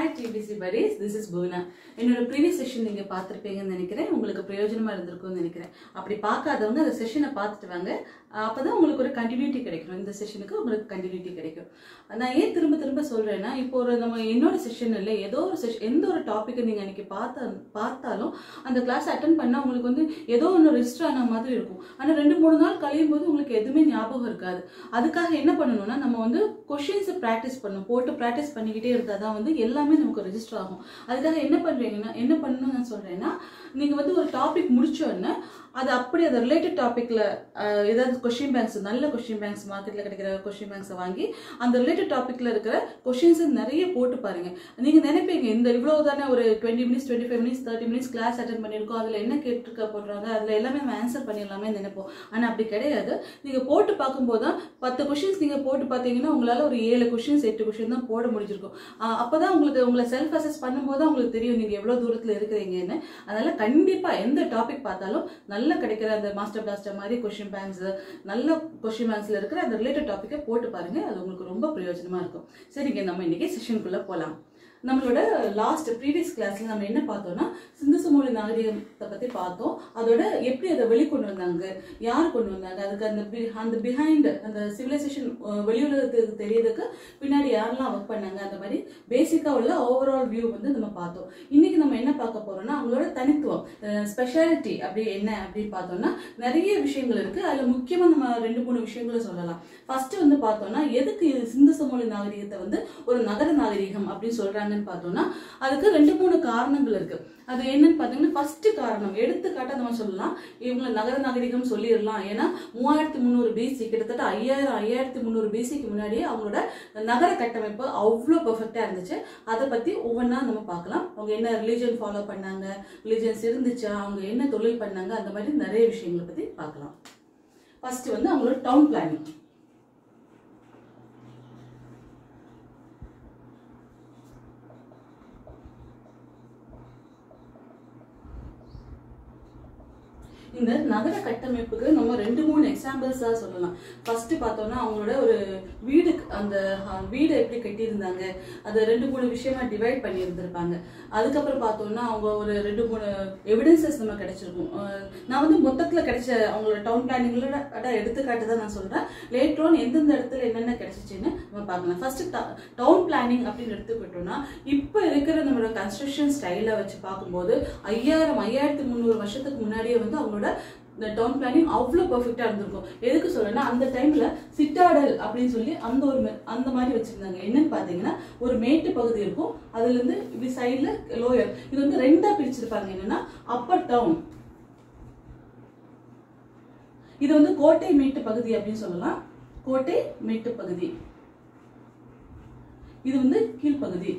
Hi டிபிசி buddies this is Poona என்னோட previous session நீங்கள் பார்த்துருப்பீங்கன்னு நினைக்கிறேன் உங்களுக்கு பிரயோஜனமாக இருந்திருக்கும்னு நினைக்கிறேன் அப்படி பார்க்காதவங்க அந்த செஷனை பார்த்துட்டு வாங்க அப்போ தான் உங்களுக்கு ஒரு கண்டினியூட்டி கிடைக்கும் இந்த செஷனுக்கு உங்களுக்கு கண்டினியூட்டி கிடைக்கும் நான் ஏன் திரும்ப திரும்ப சொல்கிறேன்னா இப்போ ஒரு நம்ம என்னோட செஷன் இல்லை ஏதோ ஒரு செஷன் எந்த ஒரு டாப்பிக்கை நீங்கள் அன்றைக்கி பார்த்த பார்த்தாலும் அந்த கிளாஸ் அட்டன் பண்ணால் உங்களுக்கு வந்து ஏதோ ஒன்று ரெஜிஸ்டர் ஆன மாதிரி இருக்கும் ஆனால் ரெண்டு மூணு நாள் கழியும் போது உங்களுக்கு எதுவுமே ஞாபகம் இருக்காது அதுக்காக என்ன பண்ணணும்னா நம்ம வந்து கொஷின்ஸை ப்ராக்டிஸ் பண்ணணும் போட்டு ப்ராக்டிஸ் பண்ணிக்கிட்டே இருந்தால் தான் வந்து எல்லாமே நமக்கு ரெஜிஸ்டர் ஆகும் அதுக்காக என்ன பண்ணுறீங்கன்னா என்ன பண்ணணும்னு நான் சொல்கிறேன்னா நீங்கள் வந்து ஒரு டாபிக் முடிச்சோடனே அது அப்படி அந்த ரிலேட்டட் டாப்பிக்கில் ஏதாவது கொஷின் பேங்க்ஸ் நல்ல கொஷின் பேங்க்ஸ் மார்க்கெட்டில் கிடைக்கிற கொஷின் பேங்க்ஸை வாங்கி அந்த ரிலேட்டட் டாப்பிக்கில் இருக்கிற கொஷின்ஸை நிறைய போட்டு பாருங்க நீங்கள் நினைப்பீங்க இந்த இவ்வளோ தானே ஒரு twenty minutes twenty five minutes thirty minutes class attend பண்ணியிருக்கோம் அதில் என்ன கேட்டிருக்க போடுறாங்க அதில் எல்லாமே நம்ம ஆன்சர் பண்ணிடலாமே நினைப்போம் ஆனால் அப்படி கிடையாது நீங்கள் போட்டு பார்க்கும்போது தான் பத்து கொஷின்ஸ் நீங்கள் போட்டு பார்த்தீங்கன்னா உங்களால் ஒரு ஏழு கொஷின்ஸ் எட்டு கொஷின் தான் போட முடிஞ்சிருக்கும் அப்போ தான் உங்களுக்கு உங்களை செல்ஃப் அசஸ் பண்ணும்போது தான் உங்களுக்கு தெரியும் நீங்கள் எவ்வளோ தூரத்தில் இருக்கிறீங்கன்னு அதனால் கண்டிப்பாக எந்த டாபிக் பார்த்தாலும் நல்ல கிடைக்கிற அந்த மாஸ்டர் பிளாஸ்டர் மாதிரி கொஷின் பேங்க்ஸ் நல்ல கொஷின் பேங்க்ஸில் இருக்கிற அந்த ரிலேட்டட் டாப்பிக்கை போட்டு பாருங்க அது உங்களுக்கு ரொம்ப பிரயோஜனமாக இருக்கும் சரிங்க நம்ம இன்னைக்கு செஷனுக்குள்ளே போகலாம் நம்மளோட லாஸ்ட் ப்ரீவியஸ் கிளாஸ்ல நம்ம என்ன பார்த்தோம்னா சிந்து சமூக நாகரிகத்தை பத்தி பார்த்தோம் அதோட எப்படி அதை வெளிக்கொண்டு வந்தாங்க யார் கொண்டு வந்தாங்க அதுக்கு அந்த பி- அந்த பிஹைண்ட் அந்த சிவிலைசேஷன் வெளியுலகத்துக்கு தெரியறதுக்கு பின்னாடி யாரெல்லாம் ஒர்க் பண்ணாங்க அந்த மாதிரி பேசிக்கா உள்ள ஓவரால் வியூ வந்து நம்ம பார்த்தோம் இன்னைக்கு நம்ம என்ன பார்க்க போறோம்னா அவங்களோட தனித்துவம் ஸ்பெஷாலிட்டி அப்படி என்ன அப்படின்னு பார்த்தோம்னா நிறைய விஷயங்கள் இருக்கு அதுல முக்கியமா நம்ம ரெண்டு மூணு விஷயங்களை சொல்லலாம் ஃபர்ஸ்ட் வந்து பார்த்தோம்னா எதுக்கு இது சிந்து சமூக நாகரிகத்தை வந்து ஒரு நகர நாகரிகம் அப்படின்னு சொல்றாங்கன்னு பார்த்தோம்னா அதுக்கு ரெண்டு மூணு காரணங்கள் இருக்கு அது என்னன்னு பார்த்தீங்கன்னா ஃபர்ஸ்ட் காரணம் எடுத்துக்காட்டா நம்ம சொல்லலாம் இவங்க நகர நாகரிகம் சொல்லிடலாம் ஏன்னா மூவாயிரத்தி முந்நூறு பிசி கிட்டத்தட்ட ஐயாயிரம் ஐயாயிரத்தி முந்நூறு பிசிக்கு முன்னாடியே அவங்களோட நகர கட்டமைப்பு அவ்வளோ பெர்ஃபெக்டா இருந்துச்சு அதை பத்தி ஒவ்வொன்றா நம்ம பார்க்கலாம் அவங்க என்ன ரிலீஜன் ஃபாலோ பண்ணாங்க ரிலீஜன்ஸ் இருந்துச்சா அவங்க என்ன தொழில் பண்ணாங்க அந்த மாதிரி நிறைய விஷயங்களை பத்தி பார்க்கலாம் ஃபர்ஸ்ட் வந்து அவங்களோட டவுன் பிளானிங் இந்த நகர கட்டமைப்புக்கு நம்ம ரெண்டு மூணு எக்ஸாம்பிள்ஸா சொல்லலாம் ஃபர்ஸ்ட் பார்த்தோம்னா அவங்களோட ஒரு வீடு அந்த அஹ், வீடு எப்படி கட்டியிருந்தாங்க அதை ரெண்டு மூணு விஷயமா டிவைட் பண்ணி இருந்திருப்பாங்க அதுக்கப்புறம் பார்த்தோம்னா அவங்க ஒரு ரெண்டு மூணு எவிடன்சஸ் நம்ம கிடைச்சிருக்கும் அஹ், நான் வந்து மொத்தத்துல கிடைச்ச அவங்களோட டவுன் பிளானிங்களோட எடுத்துக்காட்டு தான் நான் சொல்றேன் லேட்டர் எந்தெந்த இடத்துல என்னென்ன கிடைச்சிச்சுன்னு நம்ம பார்க்கலாம் ஃபர்ஸ்ட் டவுன் பிளானிங் அப்படின்னு எடுத்துக்கிட்டோம்னா இப்போ இருக்கிற நம்மளோட கன்ஸ்ட்ரக்ஷன் ஸ்டைலை வச்சு பார்க்கும்போது ஐயாயிரம் ஐயாயிரத்தி முந்நூறு வருஷத்துக்கு முன்னாடியே வந்து அவங்களோட இந்த டவுன் பிளானிங் அவ்வளோ பர்ஃபெக்டாக இருந்திருக்கும் எதுக்கு சொல்றேன்னா அந்த டைம்ல சிட்டாடல் அப்படின்னு சொல்லி அந்த ஒரு மெ- அந்த மாதிரி வச்சிருந்தாங்க என்னன்னு பார்த்தீங்கன்னா ஒரு மேட்டு பகுதி இருக்கும் அதுல இருந்து இப்படி சைடில் லோயர் இது வந்து ரெண்டா பிரிச்சிருப்பாங்க என்னன்னா அப்பர் டவுன் இது வந்து கோட்டை மேட்டு பகுதி அப்படின்னு சொல்லலாம் கோட்டை மேட்டு பகுதி இது வந்து கீழ்ப்பகுதி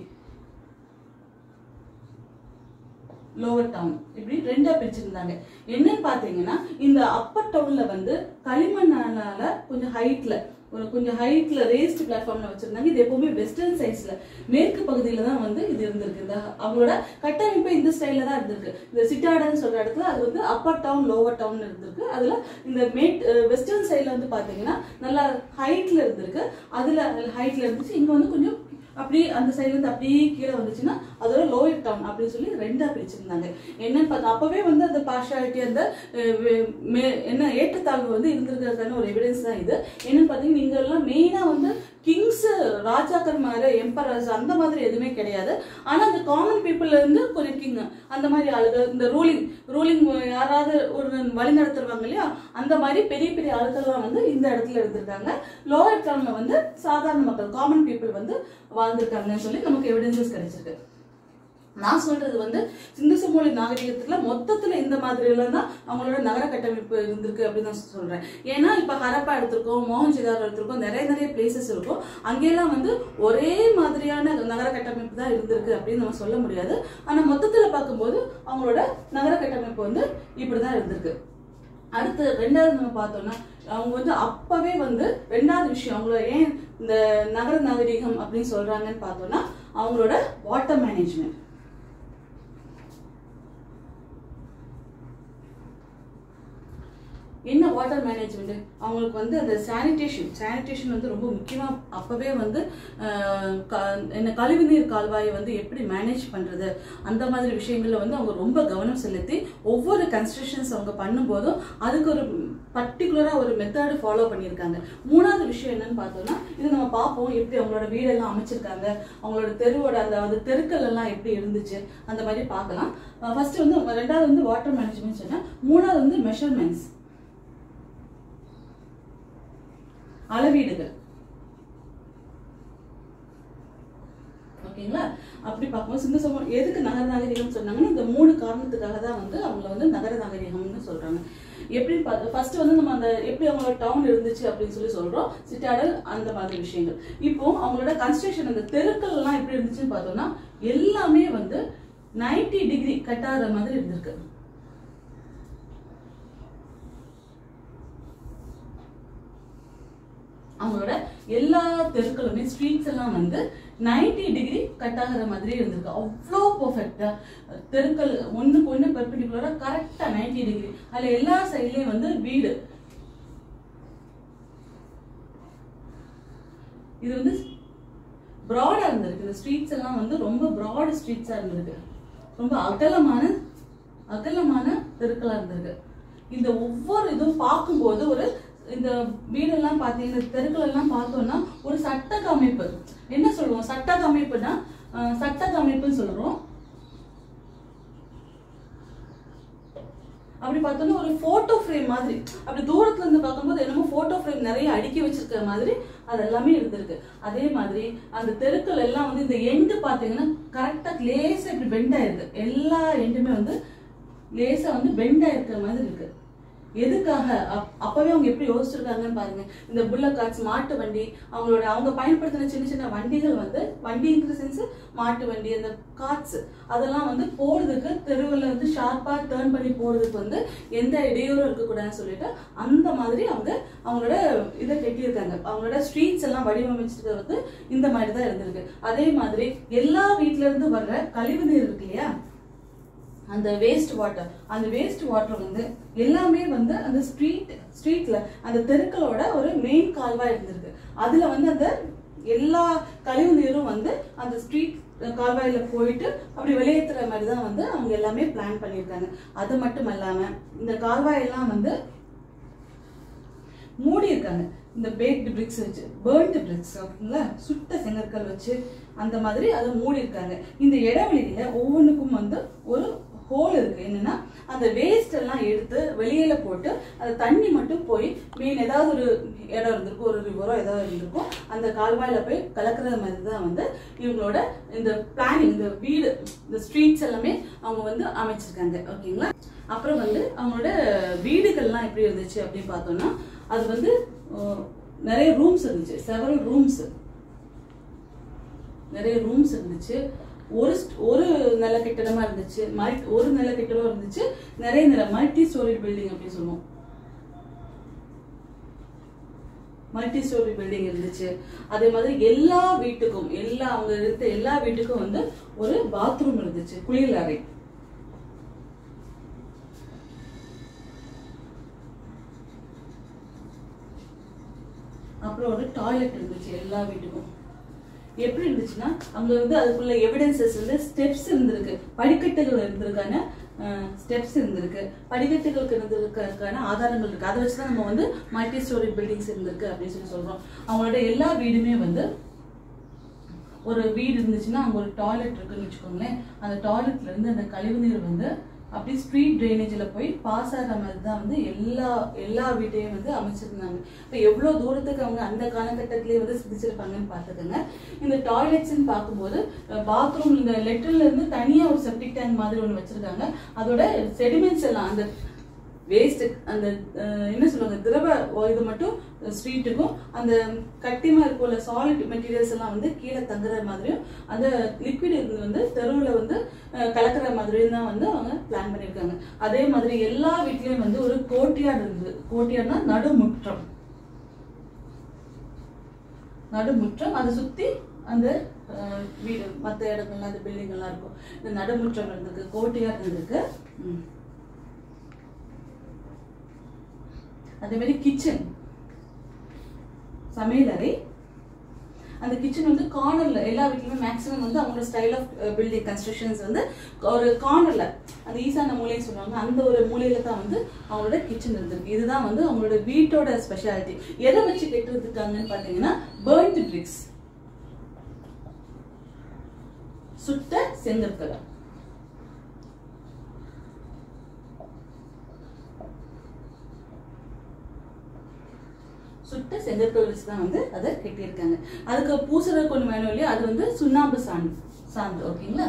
லோவர் டவுன் இப்படி ரெண்டா பிரிச்சிருந்தாங்க என்னன்னு பாத்தீங்கன்னா இந்த அப்பர் டவுன்ல வந்து களிமண்ணால கொஞ்சம் ஹைட்ல ஒரு கொஞ்சம் ஹைட்ல ரேஸ்ட் பிளாட்ஃபார்ம்ல வச்சிருந்தாங்க இது எப்பவுமே வெஸ்டர்ன் சைட்ஸ்ல மேற்கு பகுதியில தான் வந்து இது இருந்திருக்கு இந்த அவங்களோட கட்டமைப்பு இந்த ஸ்டைல்ல தான் இருந்திருக்கு இந்த சிட்டாடன்னு சொல்ற இடத்துல அது வந்து அப்பர் டவுன் லோவர் டவுன் இருந்திருக்கு அதுல இந்த மேட் வெஸ்டர்ன் சைட்ல வந்து பாத்தீங்கன்னா நல்லா ஹைட்ல இருந்திருக்கு அதுல ஹைட்ல இருந்துச்சு இங்க வந்து கொஞ்சம் அப்படியே அந்த சைடுல இருந்து அப்படியே கீழே வந்துச்சுன்னா அதோட லோயர் டவுன் அப்படின்னு சொல்லி ரெண்டா பிரிச்சிருந்தாங்க என்னன்னு பார்த்தா அப்பவே வந்து அந்த பார்ஷாலிட்டி அந்த அஹ், வே- மே- என்ன ஏற்றத்தாழ்வு வந்து இருந்திருக்கிறதுக்கான ஒரு எவிடன்ஸ் தான் இது என்னன்னு பார்த்தீங்கன்னா இங்க எல்லாம் மெயினா வந்து கிங்ஸ் ராஜாக்கள் மாதிரி எம்பரர்ஸ் அந்த மாதிரி எதுவுமே கிடையாது ஆனா அந்த காமன் பீப்புள்ல இருந்து கொஞ்சம் கிங் அந்த மாதிரி ஆளுகள் இந்த ரூலிங் ரூலிங் யாராவது ஒரு வழி நடத்துருவாங்க இல்லையா அந்த மாதிரி பெரிய பெரிய ஆளுகள்லாம் வந்து இந்த இடத்துல இருந்திருக்காங்க லோவர் டவுன்ல வந்து சாதாரண மக்கள் காமன் பீப்புள் வந்து வாழ்ந்திருக்காங்கன்னு சொல்லி நமக்கு எவிடன்சஸ் கிடைச்சிருக்கு நான் சொல்றது வந்து சிந்து சமூக நாகரிகத்துல மொத்தத்துல இந்த மாதிரி எல்லாம் தான் அவங்களோட நகர கட்டமைப்பு இருந்திருக்கு அப்படின்னு நான் சொல்றேன் ஏன்னா இப்ப ஹரப்பா எடுத்திருக்கோம் மோகன்ஜிதார் எடுத்திருக்கோம் நிறைய நிறைய பிளேசஸ் இருக்கும் அங்கெல்லாம் வந்து ஒரே மாதிரியான நகர கட்டமைப்பு தான் இருந்திருக்கு அப்படின்னு நம்ம சொல்ல முடியாது ஆனா மொத்தத்துல பார்க்கும்போது அவங்களோட நகர கட்டமைப்பு வந்து இப்படிதான் இருந்திருக்கு அடுத்து ரெண்டாவது நம்ம பார்த்தோம்னா அவங்க வந்து அப்பவே வந்து ரெண்டாவது விஷயம் அவங்கள ஏன் இந்த நகர நாகரிகம் அப்படின்னு சொல்றாங்கன்னு பார்த்தோம்னா அவங்களோட வாட்டர் மேனேஜ்மெண்ட் என்ன வாட்டர் மேனேஜ்மெண்ட் அவங்களுக்கு வந்து அந்த சானிடேஷன் சானிடேஷன் வந்து ரொம்ப முக்கியமாக அப்போவே வந்து ஆஹ், க- என்ன கழிவுநீர் கால்வாயை வந்து எப்படி மேனேஜ் பண்ணுறது அந்த மாதிரி விஷயங்களில் வந்து அவங்க ரொம்ப கவனம் செலுத்தி ஒவ்வொரு கன்ஸ்ட்ரக்ஷன்ஸ் அவங்க பண்ணும்போதும் அதுக்கு ஒரு பர்டிகுலராக ஒரு மெத்தடு ஃபாலோ பண்ணியிருக்காங்க மூணாவது விஷயம் என்னன்னு பார்த்தோம்னா இது நம்ம பார்ப்போம் எப்படி அவங்களோட வீடெல்லாம் அமைச்சிருக்காங்க அவங்களோட தெருவோட அந்த அந்த தெருக்கள் எல்லாம் எப்படி இருந்துச்சு அந்த மாதிரி பார்க்கலாம் ஃபர்ஸ்ட் வந்து ரெண்டாவது வந்து வாட்டர் மேனேஜ்மெண்ட் சொன்னேன் மூணாவது வந்து மெஷர்மெண்ட்ஸ் அளவீடுகள் ஓகேங்களா அப்படி பார்க்கும்போது சிந்து சமூகம் எதுக்கு நகர நாகரிகம் சொன்னாங்கன்னா இந்த மூணு காரணத்துக்காக தான் வந்து அவங்கள வந்து நகர நாகரிகம்னு சொல்றாங்க எப்படி ஃபர்ஸ்ட் வந்து நம்ம அந்த எப்படி அவங்களோட டவுன் இருந்துச்சு அப்படின்னு சொல்லி சொல்றோம் சிட்டாடல் அந்த மாதிரி விஷயங்கள் இப்போ அவங்களோட கன்ஸ்ட்ரக்ஷன் அந்த தெருக்கள் எல்லாம் எப்படி இருந்துச்சுன்னு பார்த்தோம்னா எல்லாமே வந்து 90 டிகிரி கட்டாத மாதிரி இருந்திருக்கு அவங்களோட எல்லா தெருக்களுமே ஸ்ட்ரீட்ஸ் எல்லாம் வந்து 90 டிகிரி கட் ஆகுற மாதிரி இருந்திருக்கு அவ்வளோ பர்ஃபெக்டா தெருக்கள் ஒண்ணுக்கு ஒண்ணு பெர்பெண்டிகுலரா கரெக்டா 90 டிகிரி அதுல எல்லா சைட்லயும் வந்து வீடு இது வந்து ப்ராடா இருந்திருக்கு இந்த ஸ்ட்ரீட்ஸ் எல்லாம் வந்து ரொம்ப ப்ராட் ஸ்ட்ரீட்ஸா இருந்திருக்கு ரொம்ப அகலமான அகலமான தெருக்களா இருந்திருக்கு இந்த ஒவ்வொரு இதுவும் பார்க்கும்போது ஒரு இந்த வீடெல்லாம் பார்த்தீங்கன்னா தெருக்கள் எல்லாம் பார்த்தோம்னா ஒரு சட்ட கமைப்பு என்ன சொல்லுவோம் சட்ட கமைப்புனா அஹ், சட்ட கமைப்புன்னு சொல்றோம் அப்படி பார்த்தோம்னா ஒரு போட்டோ ஃப்ரேம் மாதிரி அப்படி தூரத்துல இருந்து பார்க்கும்போது என்னமோ போட்டோ ஃப்ரேம் நிறைய அடுக்கி வச்சிருக்கிற மாதிரி அது எல்லாமே இருந்திருக்கு அதே மாதிரி அந்த தெருக்கள் எல்லாம் வந்து இந்த எண்டு பார்த்தீங்கன்னா கரெக்டா லேசா இப்படி பெண்ட் ஆயிருக்கு எல்லா எண்டுமே வந்து லேசா வந்து பெண்ட் ஆயிருக்கிற மாதிரி இருக்கு எதுக்காக அப்- அப்பவே அவங்க எப்படி யோசிச்சிருக்காங்கன்னு பாருங்க இந்த புல்லட் கார்ட்ஸ் மாட்டு வண்டி அவங்களோட அவங்க பயன்படுத்தின சின்ன சின்ன வண்டிகள் வந்து வண்டிங்கிற சென்ஸ் மாட்டு வண்டி அந்த கார்ட்ஸ் அதெல்லாம் வந்து போறதுக்கு தெருவில் வந்து ஷார்ப்பா டேர்ன் பண்ணி போறதுக்கு வந்து எந்த இடையூறும் இருக்கக்கூடாதுன்னு சொல்லிட்டு அந்த மாதிரி அவங்க அவங்களோட இதை கட்டியிருக்காங்க அவங்களோட ஸ்ட்ரீட்ஸ் எல்லாம் வடிவமைச்சது வந்து இந்த மாதிரி தான் இருந்திருக்கு அதே மாதிரி எல்லா வீட்ல இருந்து வர்ற கழிவு நீர் இருக்கு இல்லையா அந்த வேஸ்ட் வாட்டர் அந்த வேஸ்ட் வாட்டர் வந்து எல்லாமே வந்து அந்த ஸ்ட்ரீட் ஸ்ட்ரீட்ல அந்த தெருக்களோட ஒரு மெயின் கால்வாய் இருந்திருக்கு அதுல வந்து அந்த எல்லா கழிவு நீரும் வந்து அந்த ஸ்ட்ரீட் கால்வாயில போயிட்டு அப்படி வெளியேற்றுற மாதிரி தான் வந்து அவங்க எல்லாமே பிளான் பண்ணியிருக்காங்க அது மட்டும் இல்லாம இந்த கால்வாய் எல்லாம் வந்து மூடி இருக்காங்க இந்த பேக்டு பிரிக்ஸ் வச்சு பேர்ன்டு பிரிக்ஸ் ஓகேங்களா சுட்ட செங்கற்கள் வச்சு அந்த மாதிரி அதை மூடி இருக்காங்க இந்த இடைவெளியில ஒவ்வொன்றுக்கும் வந்து ஒரு ஹோல் இருக்கு என்னன்னா அந்த வேஸ்ட் எல்லாம் எடுத்து வெளியில போட்டு அந்த தண்ணி மட்டும் போய் மீன் ஏதாவது ஒரு இடம் இருந்திருக்கும் ஒரு ரிவரோ ஏதாவது இருந்திருக்கும் அந்த கால்வாயில போய் கலக்குற மாதிரி தான் வந்து இவங்களோட இந்த பிளானிங் இந்த வீடு இந்த ஸ்ட்ரீட்ஸ் எல்லாமே அவங்க வந்து அமைச்சிருக்காங்க ஓகேங்களா அப்புறம் வந்து அவங்களோட வீடுகள்லாம் எப்படி இருந்துச்சு அப்படின்னு பார்த்தோம்னா அது வந்து அஹ், நிறைய ரூம்ஸ் இருந்துச்சு செவரல் ரூம்ஸ் நிறைய ரூம்ஸ் இருந்துச்சு ஒரு st- ஒரு நில கட்டிடமா இருந்துச்சு மல்டி ஒரு நில கட்டிடம் இருந்துச்சு நிறைய நில மல்டி ஸ்டோரி பில்டிங் அப்படின்னு சொல்லுவோம் மல்டி ஸ்டோரி பில்டிங் இருந்துச்சு அதே மாதிரி எல்லா வீட்டுக்கும் எல்லா அவங்க இருந்த எல்லா வீட்டுக்கும் வந்து ஒரு பாத்ரூம் இருந்துச்சு குளியல் அறை அப்புறம் ஒரு டாய்லெட் இருந்துச்சு எல்லா வீட்டுக்கும் எப்படி இருந்துச்சுன்னா அங்க வந்து அதுக்குள்ள எவிடன்சஸ் வந்து ஸ்டெப்ஸ் இருந்திருக்கு படிக்கட்டுகள் இருந்திருக்கான ஸ்டெப்ஸ் இருந்திருக்கு படிக்கட்டுகளுக்கு இருந்திருக்கான ஆதாரங்கள் இருக்கு அதை வச்சு தான் நம்ம வந்து மல்டி ஸ்டோரி பில்டிங்ஸ் இருந்திருக்கு அப்படின்னு சொல்லி சொல்றோம் அவங்களோட எல்லா வீடுமே வந்து ஒரு வீடு இருந்துச்சுன்னா அங்க ஒரு டாய்லெட் இருக்குன்னு வச்சுக்கோங்களேன் அந்த டாய்லெட்ல இருந்து அந்த கழிவுநீர் வந்து அப்படியே ஸ்ட்ரீட் ட்ரைனேஜில் போய் பாஸ் ஆகிற மாதிரி தான் வந்து எல்லா எல்லா வீட்டையும் வந்து அமைச்சிருந்தாங்க இப்போ எவ்வளோ தூரத்துக்கு அவங்க அந்த காலகட்டத்திலேயே வந்து சிந்திச்சிருப்பாங்கன்னு பார்த்துக்கோங்க இந்த டாய்லெட்ஸ்ன்னு பார்க்கும்போது பாத்ரூம் இந்த லெட்டர்ல இருந்து தனியாக ஒரு செப்டிக் டேங்க் மாதிரி ஒன்று வச்சிருக்காங்க அதோட செடிமெண்ட்ஸ் எல்லாம் அந்த வேஸ்ட் அந்த அஹ், என்ன சொல்லுவாங்க திரவ இது மட்டும் ஸ்ட்ரீட்டுக்கும் அந்த கட்டிமா இருக்கும்ல சாலிட் மெட்டீரியல்ஸ் எல்லாம் வந்து கீழே தங்குற மாதிரியும் அந்த லிக்விட் வந்து தெருவில் வந்து அஹ், கலக்கிற மாதிரியும் தான் வந்து அவங்க பிளான் பண்ணியிருக்காங்க அதே மாதிரி எல்லா வீட்லயும் வந்து ஒரு கோட்டியார் இருந்தது கோட்டியார்னா நடுமுற்றம் நடுமுற்றம் அதை சுத்தி அந்த அஹ், வீடு மற்ற இடங்கள்லாம் அந்த பில்டிங் எல்லாம் இருக்கும் இந்த நடுமுற்றம் இருந்திருக்கு கோட்டையார் இருந்திருக்கு ம். அதே மாதிரி கிச்சன் சமையலறை அந்த கிச்சன் வந்து கார்னர்ல எல்லா வீட்லயுமே மேக்ஸிமம் வந்து அவங்களோட ஸ்டைல் ஆஃப் பில்டிங் கன்ஸ்ட்ரக்ஷன்ஸ் வந்து ஒரு கார்னர்ல அந்த ஈசான மூலைன்னு சொல்லுவாங்க அந்த ஒரு மூலையில தான் வந்து அவங்களோட கிச்சன் இருந்திருக்கு இதுதான் வந்து அவங்களோட வீட்டோட ஸ்பெஷாலிட்டி எதை வச்சு கெட்டுருக்காங்கன்னு பாத்தீங்கன்னா பேர்ன்ட் பிரிக்ஸ் சுட்ட செங்கற்களை சுட்ட செங்கற்கள் வச்சு தான் வந்து அதை கட்டியிருக்காங்க அதுக்கு பூசுறதுக்கு ஒன்று வேணும் இல்லையா அது வந்து சுண்ணாம்பு சாந்து சாந்து ஓகேங்களா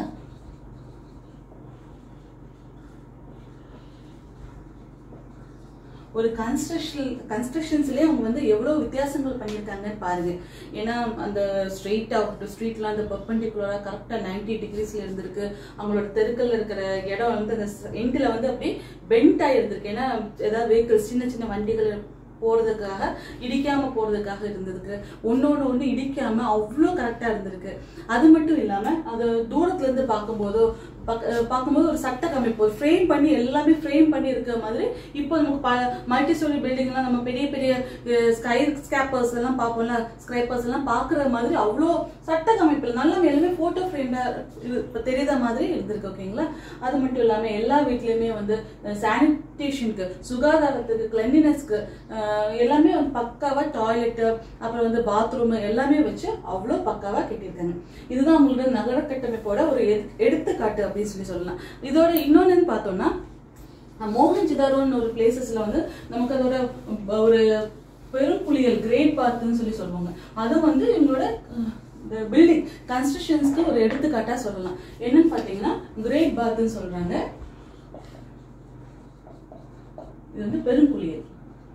ஒரு கன்ஸ்ட்ரக்ஷன் கன்ஸ்ட்ரக்ஷன்ஸ்லேயே அவங்க வந்து எவ்வளோ வித்தியாசங்கள் பண்ணியிருக்காங்கன்னு பாருங்க ஏன்னா அந்த ஸ்ட்ரெயிட் ஆகட்டும் ஸ்ட்ரீட்லாம் அந்த பர்பண்டிகுலராக கரெக்டாக நைன்டி டிகிரிஸ்ல இருந்திருக்கு அவங்களோட தெருக்கல்ல இருக்கிற இடம் வந்து அந்த எண்டில் வந்து அப்படியே பெண்ட் ஆகிருந்திருக்கு ஏன்னா ஏதாவது வெஹிக்கிள்ஸ் சின்ன சின்ன வண்டிகள் போறதுக்காக இடிக்காம போறதுக்காக இருந்திருக்கு ஒன்னொன்னு ஒண்ணு இடிக்காம அவ்வளோ கரெக்டா இருந்திருக்கு அது மட்டும் இல்லாம அது தூரத்துல இருந்து பார்க்கும்போதோ பக்க- அஹ் பார்க்கும்போது ஒரு சட்ட கமைப்பு ஒரு ஃப்ரேம் பண்ணி எல்லாமே ஃப்ரேம் பண்ணி இருக்கிற மாதிரி இப்போ நமக்கு மல்டி ஸ்டோரி பில்டிங்லாம் நம்ம பெரிய பெரிய ஸ்கை ஸ்கேப்பர்ஸ் எல்லாம் பார்ப்போம்ல ஸ்கிரைப்பர்ஸ் எல்லாம் பார்க்குற மாதிரி அவ்வளோ சட்ட கமைப்பில் நல்லா எல்லாமே ஃபோட்டோ ஃப்ரேம்ல இப்போ தெரியுத மாதிரி இருந்திருக்கு ஓகேங்களா அது மட்டும் இல்லாம எல்லா வீட்லயுமே வந்து சானிடேஷனுக்கு சுகாதாரத்துக்கு கிளென்லினஸ்க்கு எல்லாமே வந்து பக்காவா டாய்லெட்டு அப்புறம் வந்து பாத்ரூம் எல்லாமே வச்சு அவ்வளோ பக்காவா கட்டியிருக்காங்க இதுதான் அவங்களோட நகர கட்டமைப்போட ஒரு எடு- எடுத்துக்காட்டு அப்படின்னு சொல்லி சொல்லலாம் இதோட இன்னொன்னு பார்த்தோம்னா மோகன்ஜிதாரோன்னு ஒரு பிளேசஸ்ல வந்து நமக்கு அதோட ப- ஒரு பெரும்புலியல் கிரேட் பாத்துன்னு சொல்லி சொல்லுவாங்க அது வந்து இவங்களோட பில்டிங் கன்ஸ்ட்ரக்ஷன்ஸ்க்கு ஒரு எடுத்துக்காட்டா சொல்லலாம் என்னன்னு பாத்தீங்கன்னா கிரேட் பாத்னு சொல்றாங்க இது வந்து பெருங்குளியல்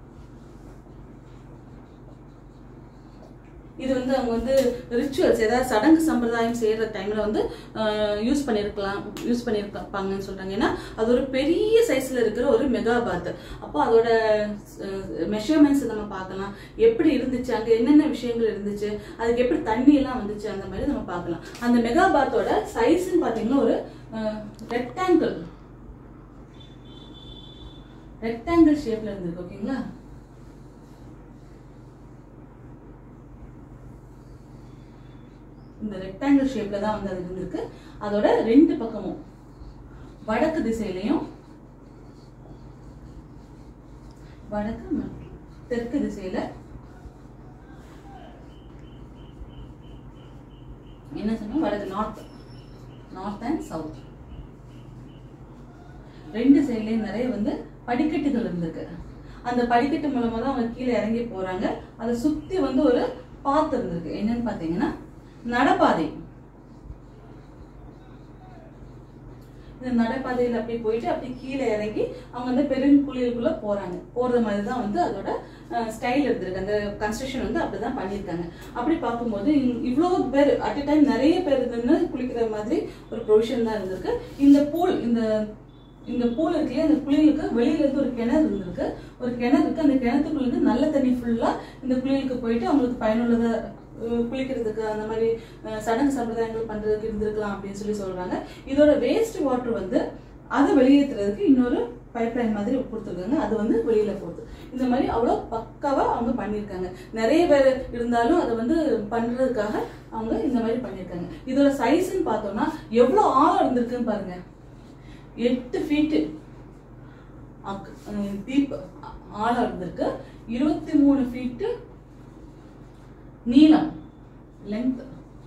இது வந்து அவங்க வந்து ரிச்சுவல்ஸ் ஏதாவது சடங்கு சம்பிரதாயம் செய்யற டைம்ல வந்து யூஸ் பண்ணிருக்கலாம் யூஸ் பண்ணிருப்பாங்கன்னு சொல்றாங்க ஏன்னா அது ஒரு பெரிய சைஸ்ல இருக்கிற ஒரு மெகா பாத் அப்போ அதோட மெஷர்மெண்ட்ஸ் நம்ம பார்க்கலாம் எப்படி இருந்துச்சு அங்க என்னென்ன விஷயங்கள் இருந்துச்சு அதுக்கு எப்படி தண்ணி எல்லாம் வந்துச்சு அந்த மாதிரி நம்ம பார்க்கலாம் அந்த மெகா பாத்தோட சைஸ்ன்னு பாத்தீங்கன்னா ஒரு ரெக்டாங்கிள் ரெக்டாங்கிள் ஷேப்ல இருந்திருக்கு ஓகேங்களா இந்த ரெக்டாங்கிள் ஷேப்ல தான் வந்து அது இருந்திருக்கு அதோட ரெண்டு பக்கமும் வடக்கு திசையிலையும் வடக்கு மற்றும் தெற்கு திசையில என்ன சொன்னோம் வடக்கு நார்த் நார்த் அண்ட் சவுத் ரெண்டு சைட்லயும் நிறைய வந்து படிக்கட்டுகள் இருந்திருக்கு அந்த படிக்கட்டு மூலமா தான் அவங்க கீழே இறங்கி போறாங்க அதை சுத்தி வந்து ஒரு பாத்து இருந்திருக்கு என்னன்னு பாத்தீங்கன்னா நடப்பாதை இந்த நடைபாதையில் அப்படியே போயிட்டு அப்படியே கீழே இறங்கி அவங்க வந்து பெருங்குழிகளுக்குள்ள போறாங்க போறது மாதிரி தான் வந்து அதோட ஸ்டைல் இருந்திருக்கு அந்த கன்ஸ்ட்ரக்ஷன் வந்து அப்படிதான் பண்ணியிருக்காங்க அப்படி பார்க்கும்போது இ- இவ்வளோ பேர் அட் a டைம் நிறைய பேர் நின்று குளிக்கிற மாதிரி ஒரு ப்ரொவிஷன் தான் இருந்திருக்கு இந்த பூல் இந்த இந்த பூல் இருக்குல்லையா இந்த குளியலுக்கு வெளியில இருந்து ஒரு கிணறு இருந்திருக்கு ஒரு கிணறு இருக்கு அந்த கிணத்துக்குள்ள இருந்து நல்ல தண்ணி ஃபுல்லா இந்த குளியலுக்கு போயிட்டு அவங்களுக்கு பயனுள்ளதா அஹ், குளிக்கிறதுக்கு அந்த மாதிரி அஹ், சடங்கு சம்பிரதாயங்கள் பண்றதுக்கு இருந்திருக்கலாம் அப்படின்னு சொல்லி சொல்றாங்க இதோட வேஸ்ட் வாட்டர் வந்து அதை வெளியேற்றுறதுக்கு இன்னொரு பைப்லைன் மாதிரி கொடுத்துருக்காங்க அது வந்து வெளியில போகுது இந்த மாதிரி அவ்வளோ பக்காவா அவங்க பண்ணியிருக்காங்க நிறைய பேர் இருந்தாலும் அதை வந்து பண்றதுக்காக அவங்க இந்த மாதிரி பண்ணியிருக்காங்க இதோட சைஸ்ன்னு பார்த்தோம்னா எவ்வளோ ஆழம் இருந்திருக்குன்னு பாருங்க எட்டு ஃபீட்டு டீப் ஆழம் இருந்திருக்கு இருபத்தி மூணு ஃபீட்டு நீளம் லென்த்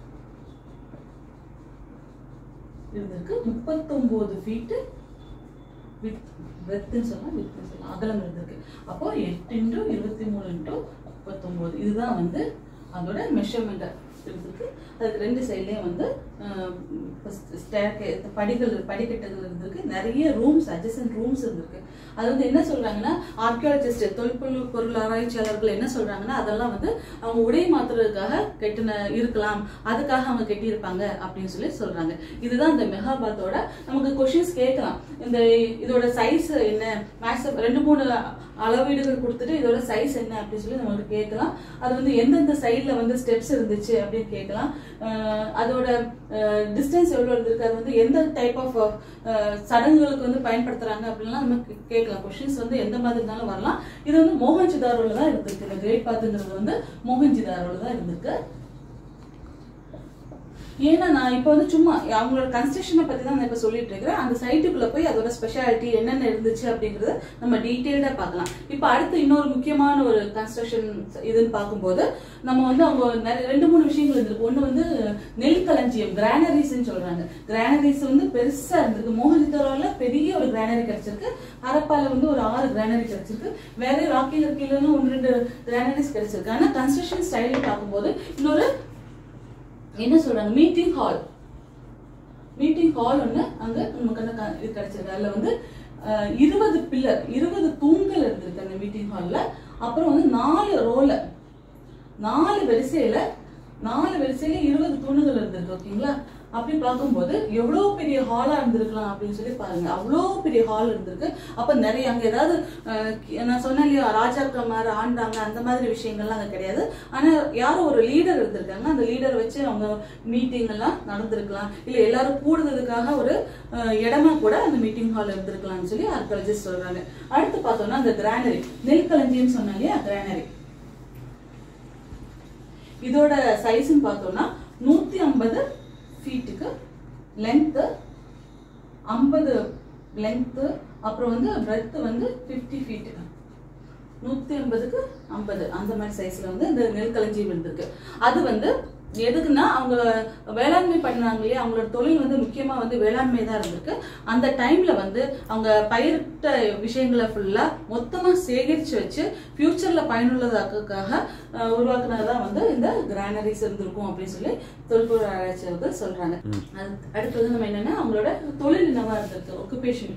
இருந்திருக்கு முப்பத்தொன்பது ஃபீட்டு வித் வித்துன்னு சொல்லலாம் வித்துன்னு சொல்லலாம் அகலம் இருந்திருக்கு அப்போ எட்டு இன்ட்டு இருபத்தி மூணு இன்ட்டு முப்பத்தொம்போது இதுதான் வந்து அதோட மெஷர்மெண்ட் இருந்திருக்கு அதுக்கு ரெண்டு சைட்லேயும் வந்து ஸ்டேர்கே படிகள் படிக்கட்டுகள் இருந்திருக்கு நிறைய ரூம்ஸ் அட்ஜசன்ட் ரூம்ஸ் இருந்திருக்கு அது வந்து என்ன சொல்றாங்கன்னா ஆர்கியாலஜிஸ்ட் தொல்பொருள் பொருள் ஆராய்ச்சியாளர்கள் என்ன சொல்றாங்கன்னா அதெல்லாம் வந்து அவங்க உடை மாத்துறதுக்காக கெட்டின இருக்கலாம் அதுக்காக அவங்க கெட்டியிருப்பாங்க அப்படின்னு சொல்லி சொல்றாங்க இதுதான் இந்த மெகாபாத்தோட நமக்கு கொஷின்ஸ் கேட்கலாம் இந்த இதோட சைஸ் என்ன மேக்ஸிமம் ரெண்டு மூணு அளவீடுகள் கொடுத்துட்டு இதோட சைஸ் என்ன அப்படின்னு சொல்லி நம்மளுக்கு கேட்கலாம் அது வந்து எந்தெந்த சைடில் வந்து ஸ்டெப்ஸ் இருந்துச்சு அப்படின்னு கேட்கலாம் அஹ் அதோட டிஸ்டன்ஸ் எவ்வளோ இருந்திருக்கு அது வந்து எந்த டைப் ஆஃப் சடங்குகளுக்கு வந்து பயன்படுத்துறாங்க அப்படின்லாம் நம்ம கே- கேட்கலாம் கொஷின்ஸ் வந்து எந்த மாதிரி இருந்தாலும் வரலாம் இது வந்து மோகன்ஜிதாரோல தான் இருந்திருக்கு இந்த கிரேட் பாத்துங்கிறது வந்து மோகன்ஜிதாரோல தான் இருந்திருக்கு ஏன்னா நான் இப்போ வந்து சும்மா அவங்களோட கன்ஸ்ட்ரக்ஷனை பத்தி தான் நான் இப்போ சொல்லிட்டு இருக்கிறேன் அந்த சைட்டுக்குள்ள போய் அதோட ஸ்பெஷாலிட்டி என்னென்ன இருந்துச்சு அப்படிங்கறத நம்ம டீட்டெயில்டா பார்க்கலாம் இப்போ அடுத்து இன்னொரு முக்கியமான ஒரு கன்ஸ்ட்ரக்ஷன் இதுன்னு பார்க்கும்போது நம்ம வந்து அவங்க நிறைய ரெண்டு மூணு விஷயங்கள் இருந்திருக்கு ஒன்று வந்து நெல் களஞ்சியம் கிரானரிஸ்ன்னு சொல்றாங்க கிரானரிஸ் வந்து பெருசா இருந்திருக்கு மோகனித்தரோல பெரிய ஒரு கிரானரி கிடைச்சிருக்கு ஹரப்பால வந்து ஒரு ஆறு கிரானரி கிடைச்சிருக்கு வேற ராக்கில கீழே ஒன்று ரெண்டு கிரானரிஸ் கிடைச்சிருக்கு ஆனா கன்ஸ்ட்ரக்ஷன் ஸ்டைல் பார்க்கும்போது இன்னொரு என்ன சொல்றாங்க மீட்டிங் ஹால் மீட்டிங் ஹால் ஒன்று அங்க நமக்கு அந்த க- இது கிடைச்சிருக்கு அதுல வந்து அஹ், இருபது பில்லர் இருபது தூண்கள் இருந்திருக்கு அந்த மீட்டிங் ஹால்ல அப்புறம் வந்து நாலு ரோல நாலு வரிசையில நாலு வரிசையில இருபது தூணுகள் இருந்திருக்கு ஓகேங்களா அப்படி பார்க்கும்போது எவ்வளோ பெரிய ஹாலா இருந்திருக்கலாம் அப்படின்னு சொல்லி பாருங்க அவ்வளோ பெரிய ஹால் இருந்திருக்கு அப்ப நிறைய அங்க ஏதாவது அஹ், நான் சொன்னேன் இல்லையா ராஜாக்கள் மாதிரி ஆண்டாங்க அந்த மாதிரி விஷயங்கள்லாம் அங்க கிடையாது ஆனா யாரோ ஒரு லீடர் இருந்திருக்காங்க அந்த லீடர் வச்சு அவங்க மீட்டிங் எல்லாம் நடந்திருக்கலாம் இல்ல எல்லாரும் கூடுறதுக்காக ஒரு அஹ், இடமா கூட அந்த மீட்டிங் ஹால் இருந்திருக்கலாம்னு சொல்லி ஆர்கியாலஜிஸ்ட் சொல்றாங்க அடுத்து பார்த்தோம்னா அந்த கிரானரி நெல் களஞ்சியம் சொன்னாங்க இல்லையா கிரானரி இதோட சைஸ்ன்னு பார்த்தோம்னா நூத்தி ஐம்பது ஃபீட்டுக்கு லென்த்து ஐம்பது லென்த்து அப்புறம் வந்து பிரெத் வந்து ஃபிஃப்டி ஃபீட்டு நூத்தி ஐம்பதுக்கு ஐம்பது அந்த மாதிரி சைஸ்ல வந்து இந்த நெல் களஞ்சியம் இருந்திருக்கு அது வந்து எதுக்குன்னா அவங்க வேளாண்மை பண்ணாங்க இல்லையா அவங்களோட தொழில் வந்து முக்கியமா வந்து வேளாண்மை தான் இருந்திருக்கு அந்த டைம்ல வந்து அவங்க பயிரிட்ட விஷயங்களை ஃபுல்லா மொத்தமா சேகரிச்சு வச்சு ஃபியூச்சர்ல பயனுள்ளதாக்குக்காக அஹ், உருவாக்குனதுதான் வந்து இந்த கிரானரிஸ் இருந்திருக்கும் அப்படின்னு சொல்லி தொல்பொருள் ஆராய்ச்சியாளர்கள் சொல்றாங்க அது- அடுத்தது நம்ம என்னன்னா அவங்களோட தொழில் என்னவா இருந்திருக்கு ஒக்குபேஷன்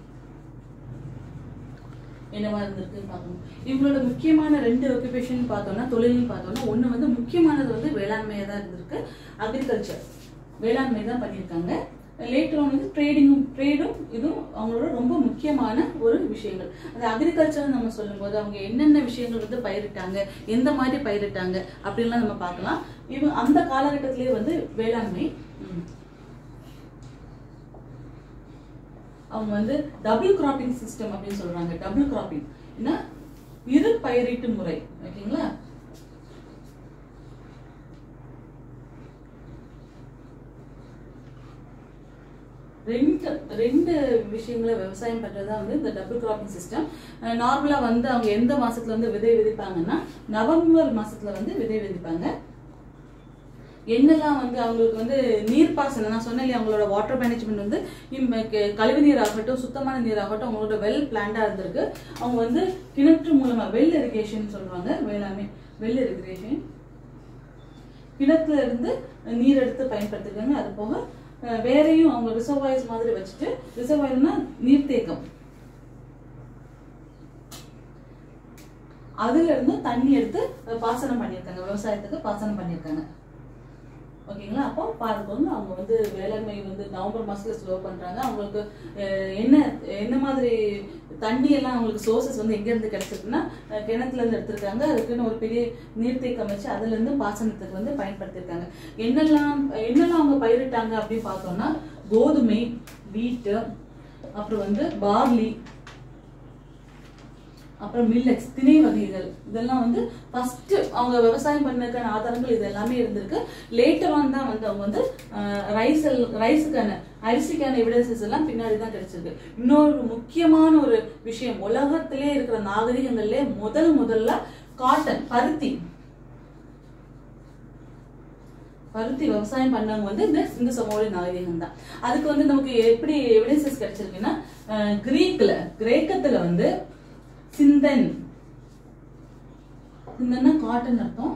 என்னவா இருந்திருக்குன்னு பார்க்கணும் இவங்களோட முக்கியமான ரெண்டு ஒக்குபேஷன் பார்த்தோம்னா தொழில்னு பார்த்தோம்னா ஒன்று வந்து முக்கியமானது வந்து வேளாண்மையாக தான் இருந்திருக்கு அக்ரிகல்ச்சர் வேளாண்மை தான் பண்ணியிருக்காங்க லேட்டர் ஆன் வந்து ட்ரேடிங்கும் ட்ரேடும் இதுவும் அவங்களோட ரொம்ப முக்கியமான ஒரு விஷயங்கள் அந்த அக்ரிகல்ச்சர் நம்ம சொல்லும்போது அவங்க என்னென்ன விஷயங்கள் வந்து பயிரிட்டாங்க எந்த மாதிரி பயிரிட்டாங்க அப்படின்லாம் நம்ம பார்க்கலாம் இவங்க அந்த காலகட்டத்திலேயே வந்து வேளாண்மை ம், அவங்க வந்து டபுள் கிராப்பிங் சிஸ்டம் அப்படின்னு சொல்றாங்க டபுள் கிராப்பிங் என்ன இரு பயிரீட்டு முறை ஓகேங்களா ரெண்டு ரெண்டு விஷயங்களை விவசாயம் பண்றது தான் வந்து இந்த டபுள் கிராப்பிங் சிஸ்டம் நார்மலா வந்து அவங்க எந்த மாசத்துல வந்து விதை விதைப்பாங்கன்னா நவம்பர் மாசத்துல வந்து விதை விதைப்பாங்க என்னெல்லாம் வந்து அவங்களுக்கு வந்து நீர்ப்பாசனம் நான் சொன்னேன் இல்லையா அவங்களோட வாட்டர் மேனேஜ்மெண்ட் வந்து இம்ம க- கழிவு நீர் ஆகட்டும் சுத்தமான நீர் ஆகட்டும் அவங்களோட வெல் பிளான்டா இருந்திருக்கு அவங்க வந்து கிணற்று மூலமா வெல் இரிகேஷன் சொல்றாங்க வேளாண்மை வெல் இரிகேஷன் கிணத்துல இருந்து நீர் எடுத்து பயன்படுத்திருக்காங்க அது போக அஹ், வேறையும் அவங்க ரிசர்வாயர்ஸ் மாதிரி வச்சுட்டு ரிசர்வாயர்னா நீர்த்தேக்கம் அதுல இருந்து தண்ணி எடுத்து அஹ், பாசனம் பண்ணியிருக்காங்க விவசாயத்துக்கு பாசனம் பண்ணியிருக்காங்க ஓகேங்களா அப்போ பார்க்கணும் அவங்க வந்து வேளாண்மை வந்து நவம்பர் மாசத்துல ஸ்லோ பண்றாங்க அவங்களுக்கு அஹ், என்ன என்ன மாதிரி தண்ணி எல்லாம் அவங்களுக்கு சோர்சஸ் வந்து எங்க இருந்து கிடைச்சிருக்குன்னா அஹ், கிணத்துல இருந்து எடுத்திருக்காங்க அதுக்குன்னு ஒரு பெரிய நீர்த்தேக்கம் வச்சு அதுல இருந்து பாசனத்துக்கு வந்து பயன்படுத்தியிருக்காங்க என்னெல்லாம் என்னெல்லாம் அவங்க பயிரிட்டாங்க அப்படின்னு பார்த்தோம்னா கோதுமை வீட்டு அப்புறம் வந்து பார்லி அப்புறம் மில்லட்ஸ் திணை வகைகள் இதெல்லாம் வந்து ஃபர்ஸ்ட் அவங்க விவசாயம் பண்ணதுக்கான ஆதாரங்கள் இது எல்லாமே இருந்திருக்கு லேட்டர் ஆன் தான் வந்து அவங்க வந்து ரைஸ் ரைஸுக்கான அரிசிக்கான எவிடன்சஸ் எல்லாம் பின்னாடி தான் கிடைச்சிருக்கு இன்னொரு முக்கியமான ஒரு விஷயம் உலகத்திலே இருக்கிற நாகரிகங்கள்ல முதல் முதல்ல காட்டன் பருத்தி பருத்தி விவசாயம் பண்ணவங்க வந்து இந்த சிந்து சமோலி நாகரிகம் தான் அதுக்கு வந்து நமக்கு எப்படி எவிடன்சஸ் கிடைச்சிருக்குன்னா அஹ், கிரீக்ல கிரேக்கத்துல வந்து சிந்தன் சிந்தன்னா காட்டன் அர்த்தம்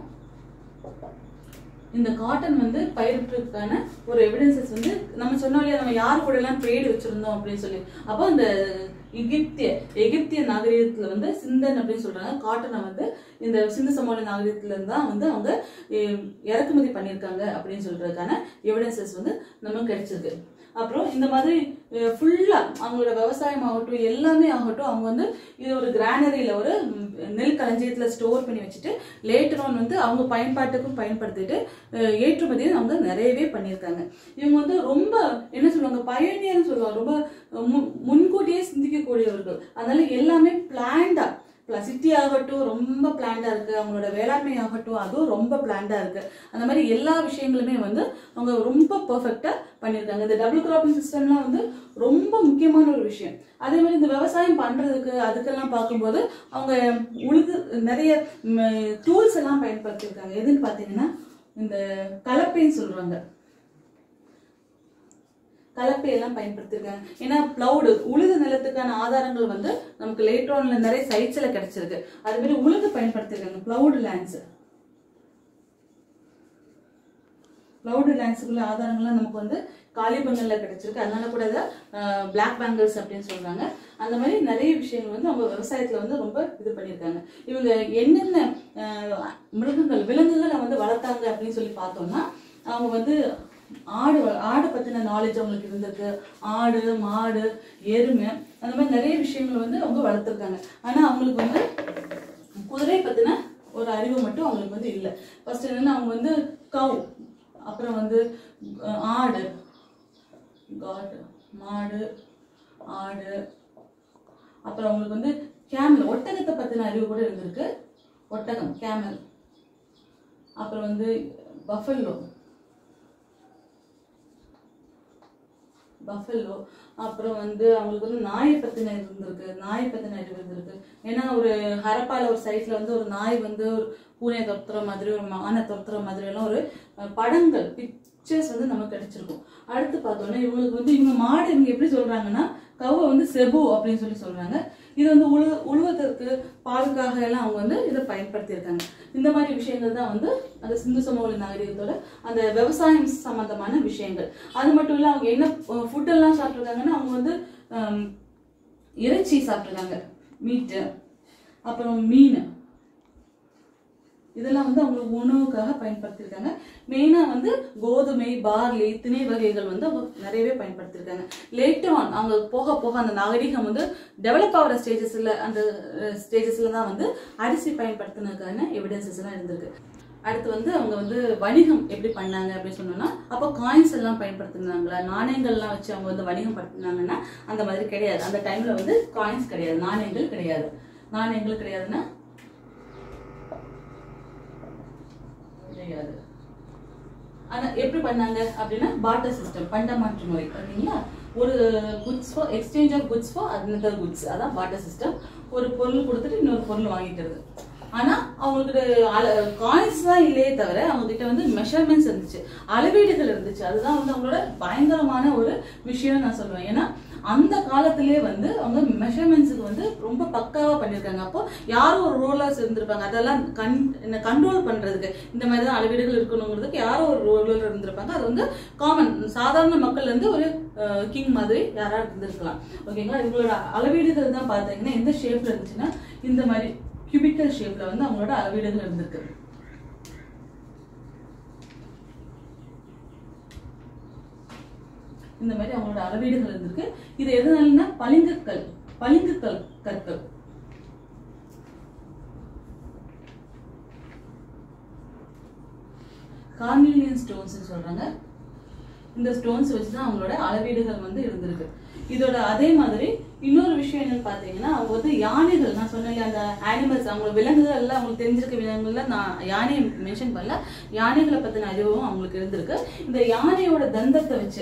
இந்த காட்டன் வந்து பயிரிட்டுறதுக்கான ஒரு எவிடன்சஸ் வந்து நம்ம சொன்னோம் இல்லையா நம்ம யார் கூட எல்லாம் ட்ரேடு வச்சிருந்தோம் அப்படின்னு சொல்லி அப்போ இந்த எகிப்திய எகிப்திய நாகரிகத்துல வந்து சிந்தன் அப்படின்னு சொல்றாங்க காட்டனை வந்து இந்த சிந்து சமோல நாகரிகத்துல இருந்து தான் வந்து அவங்க அஹ், இறக்குமதி பண்ணியிருக்காங்க அப்படின்னு சொல்றதுக்கான எவிடன்சஸ் வந்து நமக்கு கிடைச்சிருக்கு அப்புறம் இந்த மாதிரி ஃபுல்லா அவங்களோட விவசாயம் ஆகட்டும் எல்லாமே ஆகட்டும் அவங்க வந்து இது ஒரு கிரானரியில ஒரு ம், நெல் களஞ்சியத்துல ஸ்டோர் பண்ணி வச்சுட்டு லேட்டர் ஆன் வந்து அவங்க பயன்பாட்டுக்கும் பயன்படுத்திட்டு அஹ், ஏற்றுமதியை அவங்க நிறையவே பண்ணியிருக்காங்க இவங்க வந்து ரொம்ப என்ன சொல்லுவாங்க பயணியர்னு சொல்லுவாங்க ரொம்ப மு- முன்கூட்டியே சிந்திக்கக்கூடியவர்கள் அதனால எல்லாமே பிளான்டா சிட்டி ஆகட்டும் ரொம்ப பிளான்டா இருக்கு அவங்களோட வேளாண்மை ஆகட்டும் அதுவும் ரொம்ப பிளான்டா இருக்கு அந்த மாதிரி எல்லா விஷயங்களுமே வந்து அவங்க ரொம்ப பெர்ஃபெக்டா பண்ணியிருக்காங்க இந்த டபுள் கிராப்பிங் சிஸ்டம்லாம் வந்து ரொம்ப முக்கியமான ஒரு விஷயம் அதே மாதிரி இந்த விவசாயம் பண்றதுக்கு அதுக்கெல்லாம் பார்க்கும்போது அவங்க உழுது நிறைய டூல்ஸ் எல்லாம் பயன்படுத்தியிருக்காங்க எதுன்னு பார்த்தீங்கன்னா இந்த கலப்பைன்னு சொல்றாங்க கலப்பை எல்லாம் பயன்படுத்திருக்காங்க ஏன்னா பிளவுடு உழுது நிலத்துக்கான ஆதாரங்கள் வந்து நமக்கு லேட்ரான்ல நிறைய சைட்ஸ்ல கிடைச்சிருக்கு அது மாதிரி உழுது பயன்படுத்திருக்காங்க பிளவுடு லேண்ட்ஸ் பிளவுடு லேண்ட்ஸுக்குள்ள ஆதாரங்கள்லாம் நமக்கு வந்து காலிபங்கல்ல கிடைச்சிருக்கு அதனால கூட இதை பிளாக் பேங்கிள்ஸ் அப்படின்னு சொல்றாங்க அந்த மாதிரி நிறைய விஷயங்கள் வந்து அவங்க விவசாயத்துல வந்து ரொம்ப இது பண்ணியிருக்காங்க இவங்க என்னென்ன அஹ், மிருகங்கள் விலங்குகளை வந்து வளர்த்தாங்க அப்படின்னு சொல்லி பார்த்தோம்னா அவங்க வந்து ஆடு வ- ஆடு பத்தின நாலேஜ் அவங்களுக்கு இருந்திருக்கு ஆடு மாடு எருமை அந்த மாதிரி நிறைய விஷயங்கள் வந்து அவங்க வளர்த்துருக்காங்க ஆனா அவங்களுக்கு வந்து குதிரை பத்தின ஒரு அறிவு மட்டும் அவங்களுக்கு வந்து இல்லை ஃபர்ஸ்ட் என்னன்னா அவங்க வந்து கவு அப்புறம் வந்து அஹ், ஆடு காட் மாடு ஆடு அப்புறம் அவங்களுக்கு வந்து கேமல் ஒட்டகத்தை பத்தின அறிவு கூட இருந்திருக்கு ஒட்டகம் கேமல் அப்புறம் வந்து பஃபல்லோ பஃபல்லோ அப்புறம் வந்து அவங்களுக்கு வந்து நாயை பத்தின இது இருந்திருக்கு நாய் பத்தின அறிவு இருந்திருக்கு ஏன்னா ஒரு ஹரப்பால ஒரு சைட்ல வந்து ஒரு நாய் வந்து ஒரு பூனையை துரத்துற மாதிரி ஒரு மானை துரத்துற மாதிரி எல்லாம் ஒரு அஹ், படங்கள் பிக்சர்ஸ் வந்து நமக்கு கிடைச்சிருக்கும் அடுத்து பார்த்தோன்னா இவங்களுக்கு வந்து இவங்க மாடு இவங்க எப்படி சொல்றாங்கன்னா கவ்வை வந்து செபு அப்படின்னு சொல்லி சொல்றாங்க இது வந்து உழு உழுவதற்கு பாலுக்காக எல்லாம் அவங்க வந்து இதை பயன்படுத்தியிருக்காங்க இந்த மாதிரி விஷயங்கள் தான் வந்து அந்த சிந்து சமவெளி நாகரிகத்தோட அந்த விவசாயம் சம்பந்தமான விஷயங்கள் அது மட்டும் இல்ல அவங்க என்ன ஃபுட் எல்லாம் சாப்பிட்ருக்காங்கன்னா அவங்க வந்து ஹம், இறைச்சி சாப்பிட்ருக்காங்க மீட்டு அப்புறம் மீன் இதெல்லாம் வந்து அவங்களுக்கு உணவுக்காக பயன்படுத்தியிருக்காங்க மெயினா வந்து கோதுமை பார்லி திணை வகைகள் வந்து அவங்க நிறையவே பயன்படுத்தியிருக்காங்க லேட்டர் ஆன் அவங்க போக போக அந்த நாகரிகம் வந்து டெவலப் ஆகிற ஸ்டேஜஸ்ல அந்த ஸ்டேஜஸ்ல தான் வந்து அரிசி பயன்படுத்தினதுக்கான எவிடன்சஸ் எல்லாம் இருந்திருக்கு அடுத்து வந்து அவங்க வந்து வணிகம் எப்படி பண்ணாங்க அப்படின்னு சொன்னோம்னா அப்போ காயின்ஸ் எல்லாம் பயன்படுத்தினாங்களா நாணயங்கள்லாம் வச்சு அவங்க வந்து வணிகம் படுத்தினாங்கன்னா அந்த மாதிரி கிடையாது அந்த டைம்ல வந்து காயின்ஸ் கிடையாது நாணயங்கள் கிடையாது நாணயங்கள் கிடையாதுன்னா கிடையாது ஆனா எப்படி பண்ணாங்க அப்படின்னா பாட்டர் சிஸ்டம் பண்டமாற்று முறை ஓகேங்களா ஒரு goods for exchange of goods for another goods அதான் பாட்டர் சிஸ்டம் ஒரு பொருள் கொடுத்துட்டு இன்னொரு பொருள் வாங்கிக்கிறது ஆனா அவங்களுக்கு காயின்ஸ் தான் இல்லையே தவிர அவங்க கிட்ட வந்து மெஷர்மெண்ட்ஸ் இருந்துச்சு அளவீடுகள் இருந்துச்சு அதுதான் வந்து அவங்களோட பயங்கரமான ஒரு விஷயம் நான் சொல்லுவேன் ஏன்னா அந்த காலத்திலேயே வந்து அவங்க மெஷர்மெண்ட்ஸுக்கு வந்து ரொம்ப பக்காவா பண்ணியிருக்காங்க அப்போ யாரோ ஒரு ரோலர்ஸ் இருந்திருப்பாங்க அதெல்லாம் கண் கண்ட்ரோல் பண்றதுக்கு இந்த மாதிரி தான் அளவீடுகள் இருக்கணுங்கிறதுக்கு யாரோ ஒரு ரோலர் இருந்திருப்பாங்க அது வந்து காமன் சாதாரண மக்கள் வந்து ஒரு கிங் மாதிரி யாராவது இருந்திருக்கலாம் ஓகேங்களா இவங்களோட அளவீடுகள் தான் பார்த்தீங்கன்னா எந்த ஷேப்ல இருந்துச்சுன்னா இந்த மாதிரி கியூபிக்கல் ஷேப்ல வந்து அவங்களோட அளவீடுகள் இருந்திருக்கு இந்த மாதிரி அவங்களோட அளவீடுகள் இருந்திருக்கு இது எதனாலன்னா பளிங்குக்கல் பளிங்குக்கல் கற்கள் கார்னிலியன் ஸ்டோன்ஸ் சொல்றாங்க இந்த ஸ்டோன்ஸ் வச்சு தான் அவங்களோட அளவீடுகள் வந்து இருந்திருக்கு இதோட அதே மாதிரி இன்னொரு விஷயம் என்னன்னு பார்த்தீங்கன்னா அவங்க வந்து யானைகள் நான் சொன்னேன் அந்த அனிமல்ஸ் அவங்க விலங்குகள் எல்லாம் அவங்களுக்கு தெரிஞ்சிருக்க விலங்குகள்ல நான் யானையை மென்ஷன் பண்ணல யானைகளை பத்தின அறிவும் அவங்களுக்கு இருந்திருக்கு இந்த யானையோட தந்தத்தை வச்சு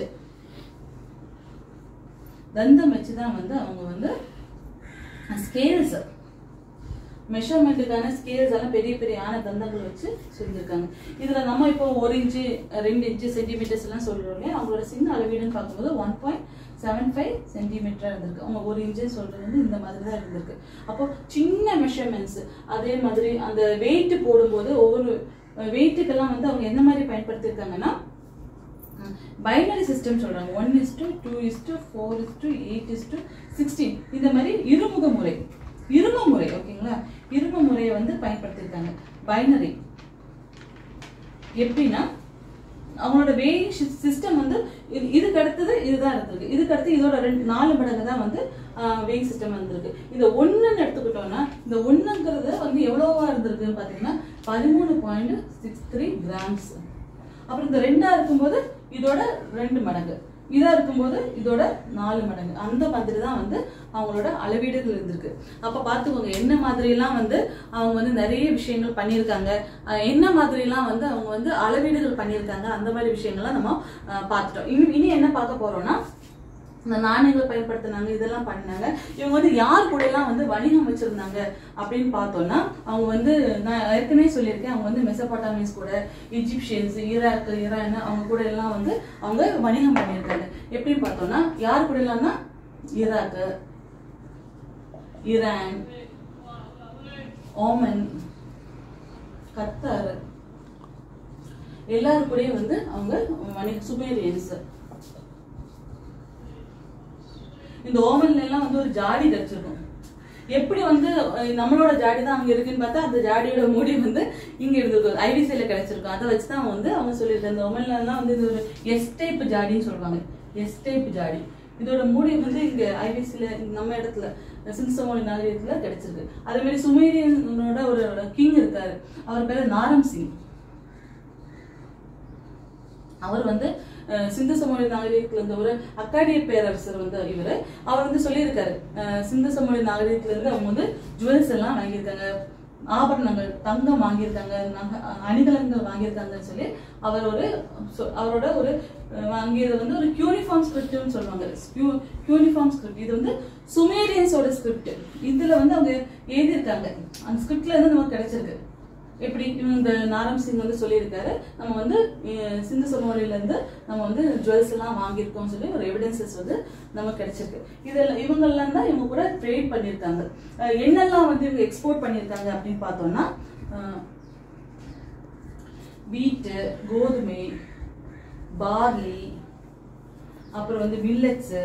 தந்தம் வச்சு தான் வந்து அவங்க வந்து ஸ்கேல்ஸ் மெஷர்மெண்ட்டுக்கான ஸ்கேல்ஸ் எல்லாம் பெரிய பெரிய ஆன தந்தங்கள் வச்சு செஞ்சிருக்காங்க இதுல நம்ம இப்போ ஒரு இன்ச்சு ரெண்டு இன்ச்சு சென்டிமீட்டர்ஸ் எல்லாம் சொல்றோம் இல்லையா அவங்களோட சின்ன அளவீடுன்னு பார்க்கும்போது ஒன் பாயிண்ட் செவன் ஃபைவ் சென்டிமீட்டரா இருந்திருக்கு அவங்க ஒரு இன்ச்சு சொல்றது வந்து இந்த மாதிரி தான் இருந்திருக்கு அப்போ சின்ன மெஷர்மெண்ட்ஸ் அதே மாதிரி அந்த வெயிட் போடும்போது ஒவ்வொரு வெயிட்டுக்கெல்லாம் வந்து அவங்க என்ன மாதிரி பயன்படுத்தியிருக்காங்கன்னா பைனரி சிஸ்டம் சொல்றாங்க one is to two is to four is to eight is to sixteen இந்த மாதிரி இருமுக முறை இரும முறை ஓகேங்களா இரும முறையை வந்து பயன்படுத்தியிருக்காங்க பைனரி எப்படின்னா அவங்களோட வேயிங் சிஸ்டம் வந்து இது- இதுக்கு அடுத்தது இதுதான் இருந்திருக்கு இதுக்கு அடுத்து இதோட ரெண்டு நாலு மடங்கு தான் வந்து வெயிங் சிஸ்டம் வந்திருக்கு இந்த ஒண்ணுன்னு எடுத்துக்கிட்டோம்னா இந்த ஒண்ணுங்கிறது வந்து எவ்வளவா இருந்திருக்குன்னு பாத்தீங்கன்னா பதிமூணு பாயிண்ட் சிக்ஸ் த்ரீ கிராம்ஸ் அப்புறம் இந்த ரெண்டா இருக்கும்போது இதோட ரெண்டு மடங்கு இதா இருக்கும்போது இதோட நாலு மடங்கு அந்த மாதிரி தான் வந்து அவங்களோட அளவீடுகள் இருந்திருக்கு அப்ப பார்த்துக்கோங்க என்ன மாதிரி எல்லாம் வந்து அவங்க வந்து நிறைய விஷயங்கள் பண்ணியிருக்காங்க அஹ் என்ன மாதிரி எல்லாம் வந்து அவங்க வந்து அளவீடுகள் பண்ணியிருக்காங்க அந்த மாதிரி விஷயங்கள்லாம் நம்ம அஹ், பார்த்துட்டோம் இனி இனி என்ன பார்க்க போறோம்னா இந்த நாணயங்களை பயன்படுத்தினாங்க இதெல்லாம் பண்ணாங்க இவங்க வந்து யார் கூட எல்லாம் வந்து வணிகம் வச்சிருந்தாங்க அப்படின்னு பார்த்தோம்னா அவங்க வந்து நான் ஏற்கனவே சொல்லியிருக்கேன் அவங்க வந்து மெசபாட்டாமியஸ் கூட இஜிப்சியன்ஸ் ஈராக் ஈரான் அவங்க கூட எல்லாம் வந்து அவங்க வணிகம் பண்ணியிருக்காங்க எப்படின்னு பார்த்தோம்னா யார் கூட எல்லாம்னா ஈராக் ஈரான் ஓமன் கத்தார் எல்லாரு கூடயும் வந்து அவங்க வணிக சுமேரியன்ஸ் இந்த ஓவன்ல எல்லாம் வந்து ஒரு ஜாடி கிடைச்சிருக்கும் எப்படி வந்து அஹ், நம்மளோட ஜாடி தான் அங்க இருக்குன்னு பார்த்தா அந்த ஜாடியோட மூடி வந்து இங்க இருந்திருக்கும் ஐடிசியில கிடைச்சிருக்கும் அதை வச்சு தான் வந்து அவங்க சொல்லியிருக்காங்க இந்த ஓவன்ல எல்லாம் வந்து இது ஒரு எஸ் டைப் ஜாடின்னு சொல்லுவாங்க எஸ் டைப் ஜாடி இதோட மூடி வந்து இங்க ஐபிசில நம்ம இடத்துல சின்சமோலி நாகரிகத்துல கிடைச்சிருக்கு அதே மாதிரி சுமேரியனோட ஒரு கிங் இருக்காரு அவர் பேரு நாரம் சிங் அவர் வந்து அஹ், சிந்து சமொழி நாகரிகத்துல இருந்த ஒரு அக்காடிய பேரரசர் வந்து இவரு அவர் வந்து சொல்லியிருக்காரு அஹ், சிந்து சமொழி நாகரிகத்துல இருந்து அவங்க வந்து ஜுவல்ஸ் எல்லாம் வாங்கியிருக்காங்க ஆபரணங்கள் தங்கம் வாங்கியிருக்காங்க நக- அணிகலன்கள் வாங்கியிருக்காங்கன்னு சொல்லி அவர் ஒரு சொ- அவரோட ஒரு அஹ், வாங்கியது வந்து ஒரு யூனிஃபார்ம் ஸ்கிரிப்ட்னு சொல்லுவாங்க யூனிஃபார்ம் ஸ்கிரிப்ட் இது வந்து சுமேரியன்ஸோட ஸ்கிரிப்ட் இதுல வந்து அவங்க எழுதியிருக்காங்க அந்த ஸ்கிரிப்ட்ல இருந்து நமக்கு கிடைச்சிருக்கு எப்படி இந்த நாரம் சிங் வந்து சொல்லியிருக்காரு நம்ம வந்து அஹ், சிந்து சமவெளியில இருந்து நம்ம வந்து ஜுவல்ஸ் எல்லாம் வாங்கியிருக்கோம்னு சொல்லி ஒரு எவிடன்சஸ் வந்து நமக்கு கிடைச்சிருக்கு இதெல்லாம் இவங்கெல்லாம் தான் இவங்க கூட ட்ரேட் பண்ணியிருக்காங்க அஹ், என்னெல்லாம் வந்து இவங்க எக்ஸ்போர்ட் பண்ணியிருக்காங்க அப்படின்னு பார்த்தோம்னா வீட்டு கோதுமை பார்லி அப்புறம் வந்து மில்லட்ஸு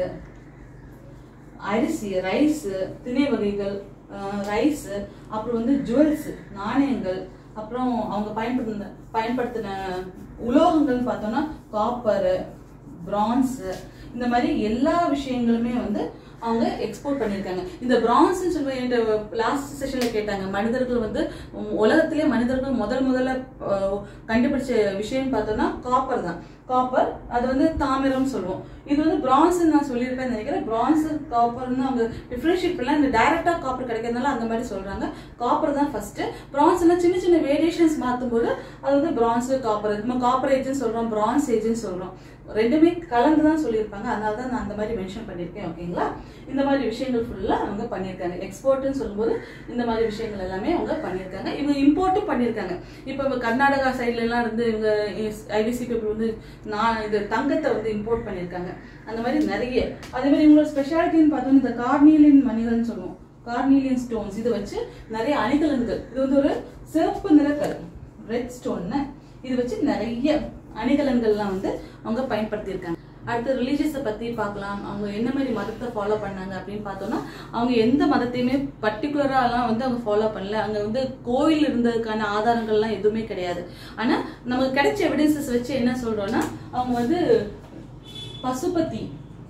அரிசி ரைஸ் திணை வகைகள் ரைஸ் அப்புறம் வந்து ஜுவல்ஸ் நாணயங்கள் அப்புறம் அவங்க பயன்படுத்தின பயன்படுத்தின உலோகங்கள்னு பார்த்தோம்னா காப்பர் பிரான்ஸ் இந்த மாதிரி எல்லா விஷயங்களுமே வந்து அவங்க எக்ஸ்போர்ட் பண்ணியிருக்காங்க இந்த பிரான்ஸ் சொல்லி என்கிட்ட லாஸ்ட் செஷன்ல கேட்டாங்க மனிதர்கள் வந்து உம், உலகத்திலே மனிதர்கள் முதல் முதல்ல அஹ், கண்டுபிடிச்ச விஷயம் பார்த்தோம்னா காப்பர் தான் காப்பர் அது வந்து தாமிரம் சொல்லுவோம் இது வந்து பிரான்ஸ் நான் சொல்லியிருப்பேன்னு நினைக்கிறேன் பிரான்ஸ் காப்பர்னு அவங்க டிஃபரன்ஷியேட் பண்ணல இந்த டைரக்டா காப்பர் கிடைக்கிறதுனால அந்த மாதிரி சொல்றாங்க காப்பர் தான் ஃபர்ஸ்ட் பிரான்ஸ்னா சின்ன சின்ன வேரியேஷன்ஸ் மாற்றும் போது அது வந்து பிரான்ஸ் காப்பர் நம்ம காப்பர் ஏஜ்னு சொல்றோம் பிரான்ஸ் ஏஜ்னு சொல்றோம் ரெண்டுமே கலந்து தான் சொல்லியிருப்பாங்க அதனால தான் நான் அந்த மாதிரி மென்ஷன் பண்ணியிருக்கேன் ஓகேங்களா இந்த மாதிரி விஷயங்கள் ஃபுல்லா அவங்க பண்ணியிருக்காங்க எக்ஸ்போர்ட்னு சொல்லும்போது இந்த மாதிரி விஷயங்கள் எல்லாமே அவங்க பண்ணியிருக்காங்க இவங்க இம்போர்ட்டும் பண்ணியிருக்காங்க இப்போ இவங்க கர்நாடகா சைட்ல எல்லாம் இருந்து இவங்க ஐடிசி பீப்புள் வந்து நான் இது தங்கத்தை வந்து இம்போர்ட் பண்ணியிருக்காங்க அந்த மாதிரி நிறைய அதே மாதிரி இவங்களோட ஸ்பெஷாலிட்டின்னு பார்த்தோம்னா இந்த கார்னீலியன் மணிகள்னு சொல்லுவோம் கார்னீலியன் ஸ்டோன்ஸ் இதை வச்சு நிறைய அணிகலன்கள் இது வந்து ஒரு சிவப்பு நிறக்கல் ரெட் ஸ்டோன்னு இது வச்சு நிறைய அணிகலன்கள்லாம் வந்து அவங்க பயன்படுத்தியிருக்காங்க அடுத்து ரிலீஜியஸை பத்தி பார்க்கலாம் அவங்க என்ன மாதிரி மதத்தை ஃபாலோ பண்ணாங்க அப்படின்னு பார்த்தோம்னா அவங்க எந்த மதத்தையுமே பர்டிகுலராலாம் வந்து அவங்க ஃபாலோ பண்ணல அங்க வந்து கோயில் இருந்ததுக்கான ஆதாரங்கள்லாம் எதுவுமே கிடையாது ஆனா நமக்கு கிடைச்ச எவிடன்சஸ் வச்சு என்ன சொல்றோம்னா அவங்க வந்து பசுபதி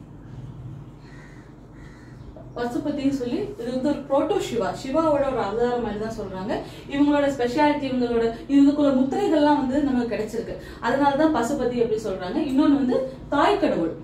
பசுபதின்னு சொல்லி இது வந்து ஒரு புரோட்டோ சிவா சிவாவோட ஒரு அவதாரம் மாதிரி தான் சொல்றாங்க இவங்களோட ஸ்பெஷாலிட்டி இவங்களோட இதுக்குள்ள முத்திரைகள்லாம் வந்து நமக்கு கிடைச்சிருக்கு அதனால தான் பசுபதி அப்படி சொல்றாங்க இன்னொன்னு வந்து தாய் கடவுள்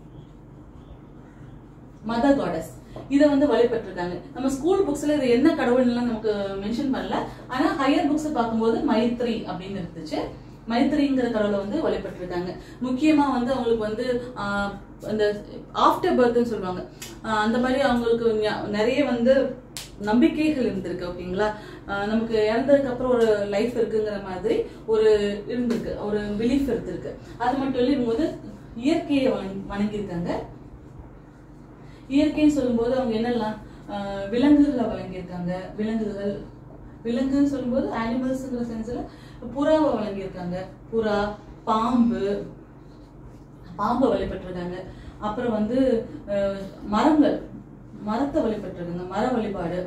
மதர் காடஸ் இதை வந்து வழிபட்டிருக்காங்க நம்ம ஸ்கூல் புக்ஸ்ல இது என்ன கடவுள்லாம் நமக்கு மென்ஷன் பண்ணல ஆனா ஹையர் புக்ஸ் பார்க்கும்போது மைத்ரி அப்படின்னு இருந்துச்சு மைத்ரிங்கிற கடவுளை வந்து வழிபட்டிருக்காங்க முக்கியமா வந்து அவங்களுக்கு வந்து ஆஹ், அந்த ஆஃப்டர் பர்த்னு சொல்லுவாங்க ஆஹ், அந்த மாதிரி அவங்களுக்கு ஞ- நிறைய வந்து நம்பிக்கைகள் இருந்திருக்கு ஓகேங்களா ஆஹ், நமக்கு இறந்ததுக்கு அப்புறம் ஒரு லைஃப் இருக்குங்கிற மாதிரி ஒரு இருந்திருக்கு ஒரு பிலீஃப் இருந்திருக்கு அது மட்டும் இல்லை இவங்க வந்து இயற்கையை வணங்கி வணங்கியிருக்காங்க இயற்கைன்னு சொல்லும்போது அவங்க என்னெல்லாம் ஆஹ் விலங்குகளை வழங்கியிருக்காங்க விலங்குகள் விலங்குன்னு சொல்லும்போது அனிமல்ஸ்ங்கிற சென்ஸ்ல புறாவை வழங்கியிருக்காங்க புறா பாம்பு பாம்பை வழிபட்டிருக்காங்க அப்புறம் வந்து ஆஹ் மரங்கள் மரத்தை வழிபட்டிருக்காங்க மர வழிபாடு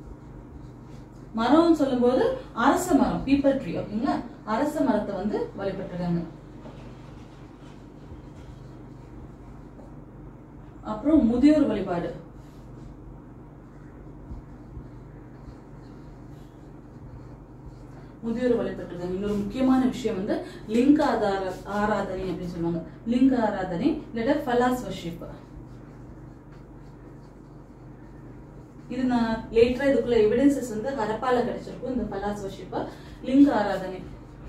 மரம்னு சொல்லும்போது அரச மரம் பீப்பல் ட்ரீ ஓகேங்களா அரச மரத்தை வந்து வழிபட்டிருக்காங்க அப்புறம் முதியோர் வழிபாடு முதியோர் வழிபட்டிருக்காங்க இன்னொரு முக்கியமான விஷயம் வந்து லிங்க ஆதார ஆராதனை அப்படின்னு சொல்லுவாங்க லிங்க ஆராதனை இல்லாட்ட ஃபலாஸ் வர்ஷிப் இது நான் லேட்டரா இதுக்குள்ள எவிடன்சஸ் வந்து ஹரப்பால கிடைச்சிருக்கும் இந்த ஃபலாஸ் வர்ஷிப் லிங்க ஆராதனை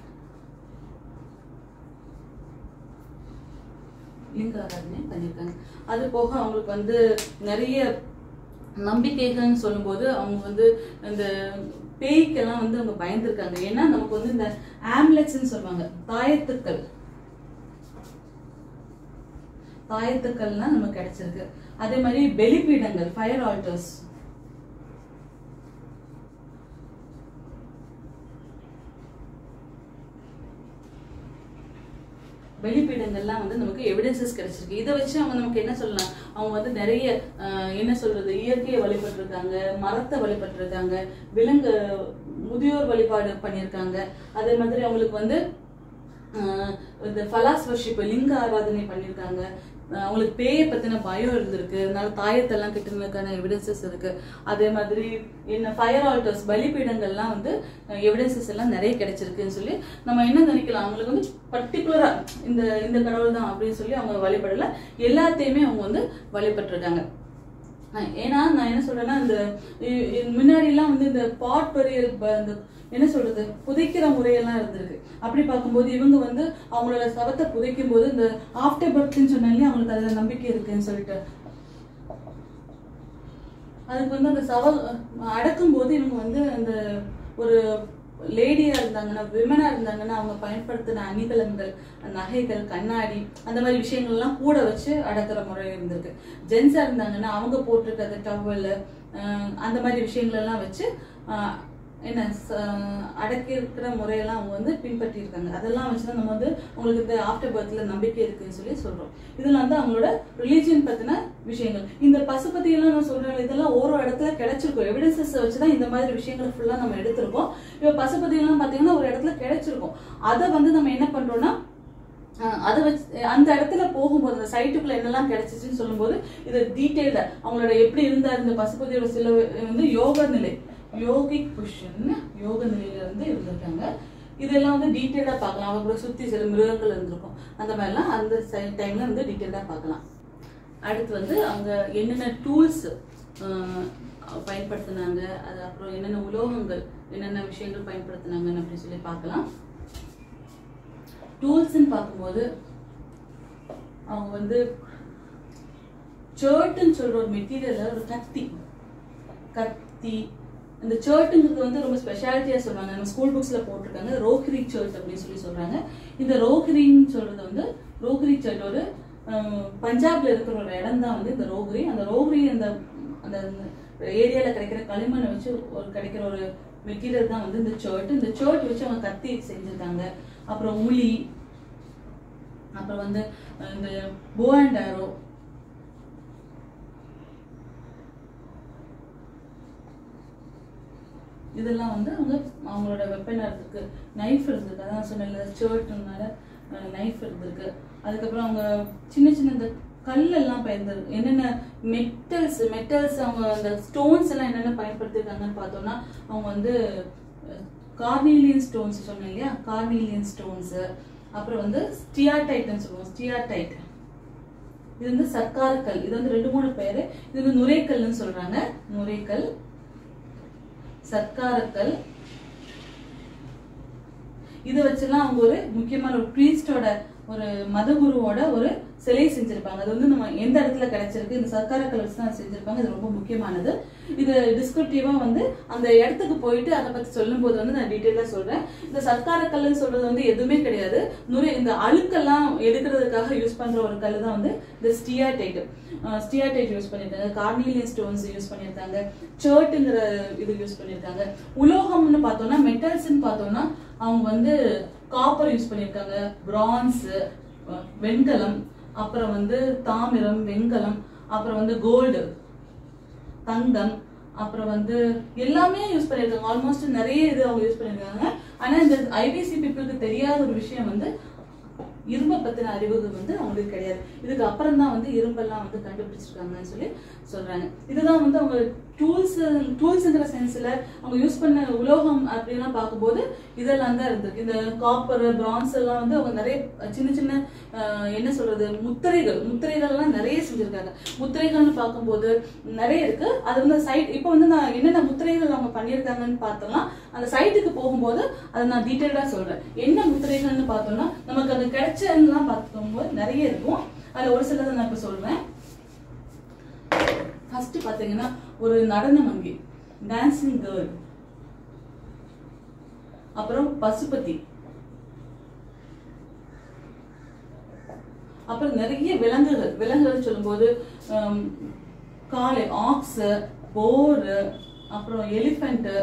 லிங்க ஆராதனை பண்ணியிருக்காங்க அது போக அவங்களுக்கு வந்து நிறைய நம்பிக்கைகள்னு சொல்லும்போது அவங்க வந்து இந்த பேய்க்கெல்லாம் வந்து அவங்க பயந்துருக்காங்க ஏன்னா நமக்கு வந்து இந்த ஆம்லெட்ஸ்ன்னு சொல்லுவாங்க தாயத்துக்கள் தாயத்துக்கள்லாம் நமக்கு கிடைச்சிருக்கு அதே மாதிரி பெலிபீடங்கள் ஃபயர் ஆல்டர்ஸ் வெளிப்பீடங்கள்லாம் வந்து நமக்கு எவிடன்சஸ் கிடைச்சிருக்கு இதை வச்சு அவங்க நமக்கு என்ன சொல்லலாம் அவங்க வந்து நிறைய ஆஹ், என்ன சொல்றது இயற்கையை வழிபட்டிருக்காங்க மரத்தை வழிபட்டிருக்காங்க விலங்கு முதியோர் வழிபாடு பண்ணியிருக்காங்க அதே மாதிரி அவங்களுக்கு வந்து ஆஹ், இந்த ஃபலாஸ் வர்ஷிப் லிங்க ஆராதனை பண்ணியிருக்காங்க ஆஹ், அவங்களுக்கு பேயை பத்தின பயம் இருந்திருக்கு அதனால தாயத்தெல்லாம் கிட்டுனதுக்கான எவிடன்சஸ் இருக்கு அதே மாதிரி என்ன ஃபயர் ஆல்டர்ஸ் பலிபீடங்கள்லாம் வந்து எவிடன்சஸ் எல்லாம் நிறைய கிடைச்சிருக்குன்னு சொல்லி நம்ம என்ன நினைக்கலாம் அவங்களுக்கு வந்து பர்டிகுலரா இந்த இந்த கடவுள் தான் அப்படின்னு சொல்லி அவங்க வழிபடல எல்லாத்தையுமே அவங்க வந்து வழிபட்டிருக்காங்க அஹ் ஏன்னா நான் என்ன சொல்றேன்னா இந்த இ- இ- முன்னாடிலாம் வந்து இந்த பாட் பொரியல் ப- இந்த என்ன சொல்றது புதைக்கிற முறையெல்லாம் இருந்திருக்கு அப்படி பார்க்கும்போது இவங்க வந்து அவங்களோட சவத்தை புதைக்கும் போது இந்த ஆஃப்டர் பர்த்ன்னு சொன்னாலே அவங்களுக்கு அதுல நம்பிக்கை இருக்குன்னு சொல்லிட்டு அதுக்கு வந்து அந்த சவ அடக்கும் போது இவங்க வந்து அந்த ஒரு லேடியா இருந்தாங்கன்னா விமனா இருந்தாங்கன்னா அவங்க பயன்படுத்தின அணிகலன்கள் நகைகள் கண்ணாடி அந்த மாதிரி விஷயங்கள்லாம் கூட வச்சு அடக்குற முறை இருந்திருக்கு ஜென்ஸா இருந்தாங்கன்னா அவங்க போட்டிருக்கிறது டவல் அந்த மாதிரி விஷயங்கள் எல்லாம் வச்சு ஆஹ், என்ன ச- அடக்கி இருக்கிற முறையெல்லாம் அவங்க வந்து பின்பற்றி இருக்காங்க அதெல்லாம் வச்சு தான் நம்ம வந்து உங்களுக்கு இந்த ஆஃப்டர் பர்த்ல நம்பிக்கை இருக்குன்னு சொல்லி சொல்றோம் இதெல்லாம் வந்து அவங்களோட ரிலீஜியன் பத்தின விஷயங்கள் இந்த பசுபதி எல்லாம் நான் சொல்றேன் இதெல்லாம் ஒரு இடத்துல கிடைச்சிருக்கும் எவிடன்சஸ் வச்சுதான் இந்த மாதிரி விஷயங்களை ஃபுல்லா நம்ம எடுத்திருக்கோம் இப்ப பசுபதி எல்லாம் பாத்தீங்கன்னா ஒரு இடத்துல கிடைச்சிருக்கும் அதை வந்து நம்ம என்ன பண்றோம்னா அஹ் அதை வச்சு அந்த இடத்துல போகும்போது அந்த சைட்டுக்குள்ள என்னெல்லாம் கிடைச்சிச்சுன்னு சொல்லும்போது இது டீட்டெயில்டா அவங்களோட எப்படி இருந்தார் இந்த பசுபதியோட சில வந்து யோக நிலை யோகிக் புஷன் யோக நிலையில வந்து இருந்திருக்காங்க இதெல்லாம் வந்து டீட்டெயிலா பார்க்கலாம் அவங்க சுத்தி சில மிருகங்கள் இருந்திருக்கும் அந்த மாதிரிலாம் அந்த டைம்ல வந்து டீட்டெயிலா பார்க்கலாம் அடுத்து வந்து அவங்க என்னென்ன டூல்ஸ் பயன்படுத்தினாங்க அது அப்புறம் என்னென்ன உலோகங்கள் என்னென்ன விஷயங்கள் பயன்படுத்தினாங்கன்னு அப்படி சொல்லி பார்க்கலாம் டூல்ஸ்ன்னு பார்க்கும்போது அவங்க வந்து சேர்ட்டுன்னு சொல்ற ஒரு மெட்டீரியல்ல ஒரு கத்தி கத்தி இந்த சேர்ட்டுங்கிறது வந்து ரொம்ப ஸ்பெஷாலிட்டியா சொல்றாங்க நம்ம ஸ்கூல் புக்ஸ்ல போட்டிருக்காங்க ரோஹிரி சர்ட் அப்படின்னு சொல்லி சொல்றாங்க இந்த ரோஹிரின்னு சொல்றது வந்து ரோஹிரி சர்ட் ஒரு அஹ், பஞ்சாப்ல இருக்கிற ஒரு இடம் தான் வந்து இந்த ரோஹிரி அந்த ரோஹிரி அந்த அந்த ஏரியால கிடைக்கிற களிமண்ணை வச்சு ஒரு கிடைக்கிற ஒரு மெட்டீரியல் தான் வந்து இந்த சர்ட் இந்த சர்ட் வச்சு அவங்க கத்தி செஞ்சிருக்காங்க அப்புறம் உளி அப்புறம் வந்து அஹ், இந்த போ அண்ட் ஆரோ இதெல்லாம் வந்து அவங்க அவங்களோட வெப்பனா இருந்திருக்கு நைஃப் இருந்திருக்கு அதான் சொன்னேன்ல ஷர்ட்னால நைஃப் இருந்திருக்கு அதுக்கப்புறம் அவங்க சின்ன சின்ன இந்த கல்லெல்லாம் பயன்படுது என்னென்ன மெட்டல்ஸ் மெட்டல்ஸ் அவங்க அந்த ஸ்டோன்ஸ் எல்லாம் என்னென்ன பயன்படுத்திருக்காங்கன்னு பார்த்தோம்னா அவங்க வந்து கார்னீலியன் ஸ்டோன்ஸ் சொன்னேன் இல்லையா கார்னீலியன் ஸ்டோன்ஸ் அப்புறம் வந்து ஸ்டியாடைட்னு சொல்லுவோம் ஸ்டியாடைட் இது வந்து சர்க்காரக்கல் இது வந்து ரெண்டு மூணு பேரு இது வந்து நுரைக்கல்னு சொல்றாங்க நுரைக்கல் சர்க்காரக்கல் இதை வச்செல்லாம் அவங்க ஒரு முக்கியமான ஒரு ப்ரீஸ்டோட ஒரு மதகுருவோட ஒரு சிலை செஞ்சிருப்பாங்க அது வந்து நம்ம எந்த இடத்துல கிடைச்சிருக்கு இந்த சர்க்காரக்கல் வச்சு தான் செஞ்சிருப்பாங்க இது ரொம்ப முக்கியமானது இது டிஸ்கிரிப்டிவா வந்து அந்த இடத்துக்கு போயிட்டு அதை பத்தி சொல்லும்போது வந்து நான் டீட்டெயிலா சொல்றேன் இந்த சர்க்காரக்கல்லுன்னு சொல்றது வந்து எதுவுமே கிடையாது நுரை இந்த அழுக்கெல்லாம் எடுக்கிறதுக்காக யூஸ் பண்ற ஒரு கல் தான் வந்து இந்த ஸ்டியாடைட் ஸ்டியாடைட் யூஸ் பண்ணியிருக்காங்க கார்னீலியன் ஸ்டோன்ஸ் யூஸ் பண்ணியிருக்காங்க சர்ட்டுங்கிற இது யூஸ் பண்ணியிருக்காங்க உலோகம்னு பார்த்தோம்னா மெட்டல்ஸ்னு பார்த்தோம்னா அவங்க வந்து காப்பர் யூஸ் பண்ணியிருக்காங்க பிரான்ஸ் வெண்கலம் அப்புறம் வந்து தாமிரம் வெண்கலம் அப்புறம் வந்து கோல்டு தங்கம் அப்புறம் வந்து எல்லாமே யூஸ் பண்ணியிருக்காங்க ஆல்மோஸ்ட் நிறைய இது அவங்க யூஸ் பண்ணியிருக்காங்க ஆனா இந்த ஐபிசி பீப்புளுக்கு தெரியாத ஒரு விஷயம் வந்து இரும்பை பத்தின அறிவுகள் வந்து அவங்களுக்கு கிடையாது இதுக்கு அப்புறம் தான் வந்து இரும்பெல்லாம் வந்து கண்டுபிடிச்சிருக்காங்கன்னு சொல்லி சொல்றாங்க இதுதான் வந்து அவங்க டூல்ஸ் டூல்ஸுங்கிற சென்ஸ்ல அவங்க யூஸ் பண்ண உலோகம் அப்படின்லாம் பார்க்கும்போது இதெல்லாம் தான் இருந்திருக்கு இந்த காப்பர் பிரான்ஸ் எல்லாம் வந்து அவங்க நிறைய சின்ன சின்ன ஆஹ், என்ன சொல்றது முத்திரைகள் முத்திரைகள்லாம் நிறைய செஞ்சிருக்காங்க முத்திரைகள்னு பார்க்கும்போது நிறைய இருக்கு அது வந்து சைட் இப்போ வந்து நான் என்னென்ன முத்திரைகள் அவங்க பண்ணியிருக்காங்கன்னு பார்த்தோம்னா அந்த சைட்டுக்கு போகும்போது அதை நான் டீட்டெயிலாக சொல்றேன் என்ன முத்திரைகள்னு பார்த்தோம்னா நமக்கு அது கிடைச்சதுலாம் பார்க்கும்போது நிறைய இருக்கும் அதில் ஒரு சிலதை நான் இப்போ சொல்றேன் ஃபர்ஸ்ட் பாத்தீங்கன்னா ஒரு நடன மங்கி டான்சிங் கேர்ள் அப்புறம் பசுபதி அப்புறம் நிறைய விலங்குகள் விலங்குகள் சொல்லும்போது ஹம், காளை ஆக்ஸ் போரு அப்புறம் எலிஃபெண்ட்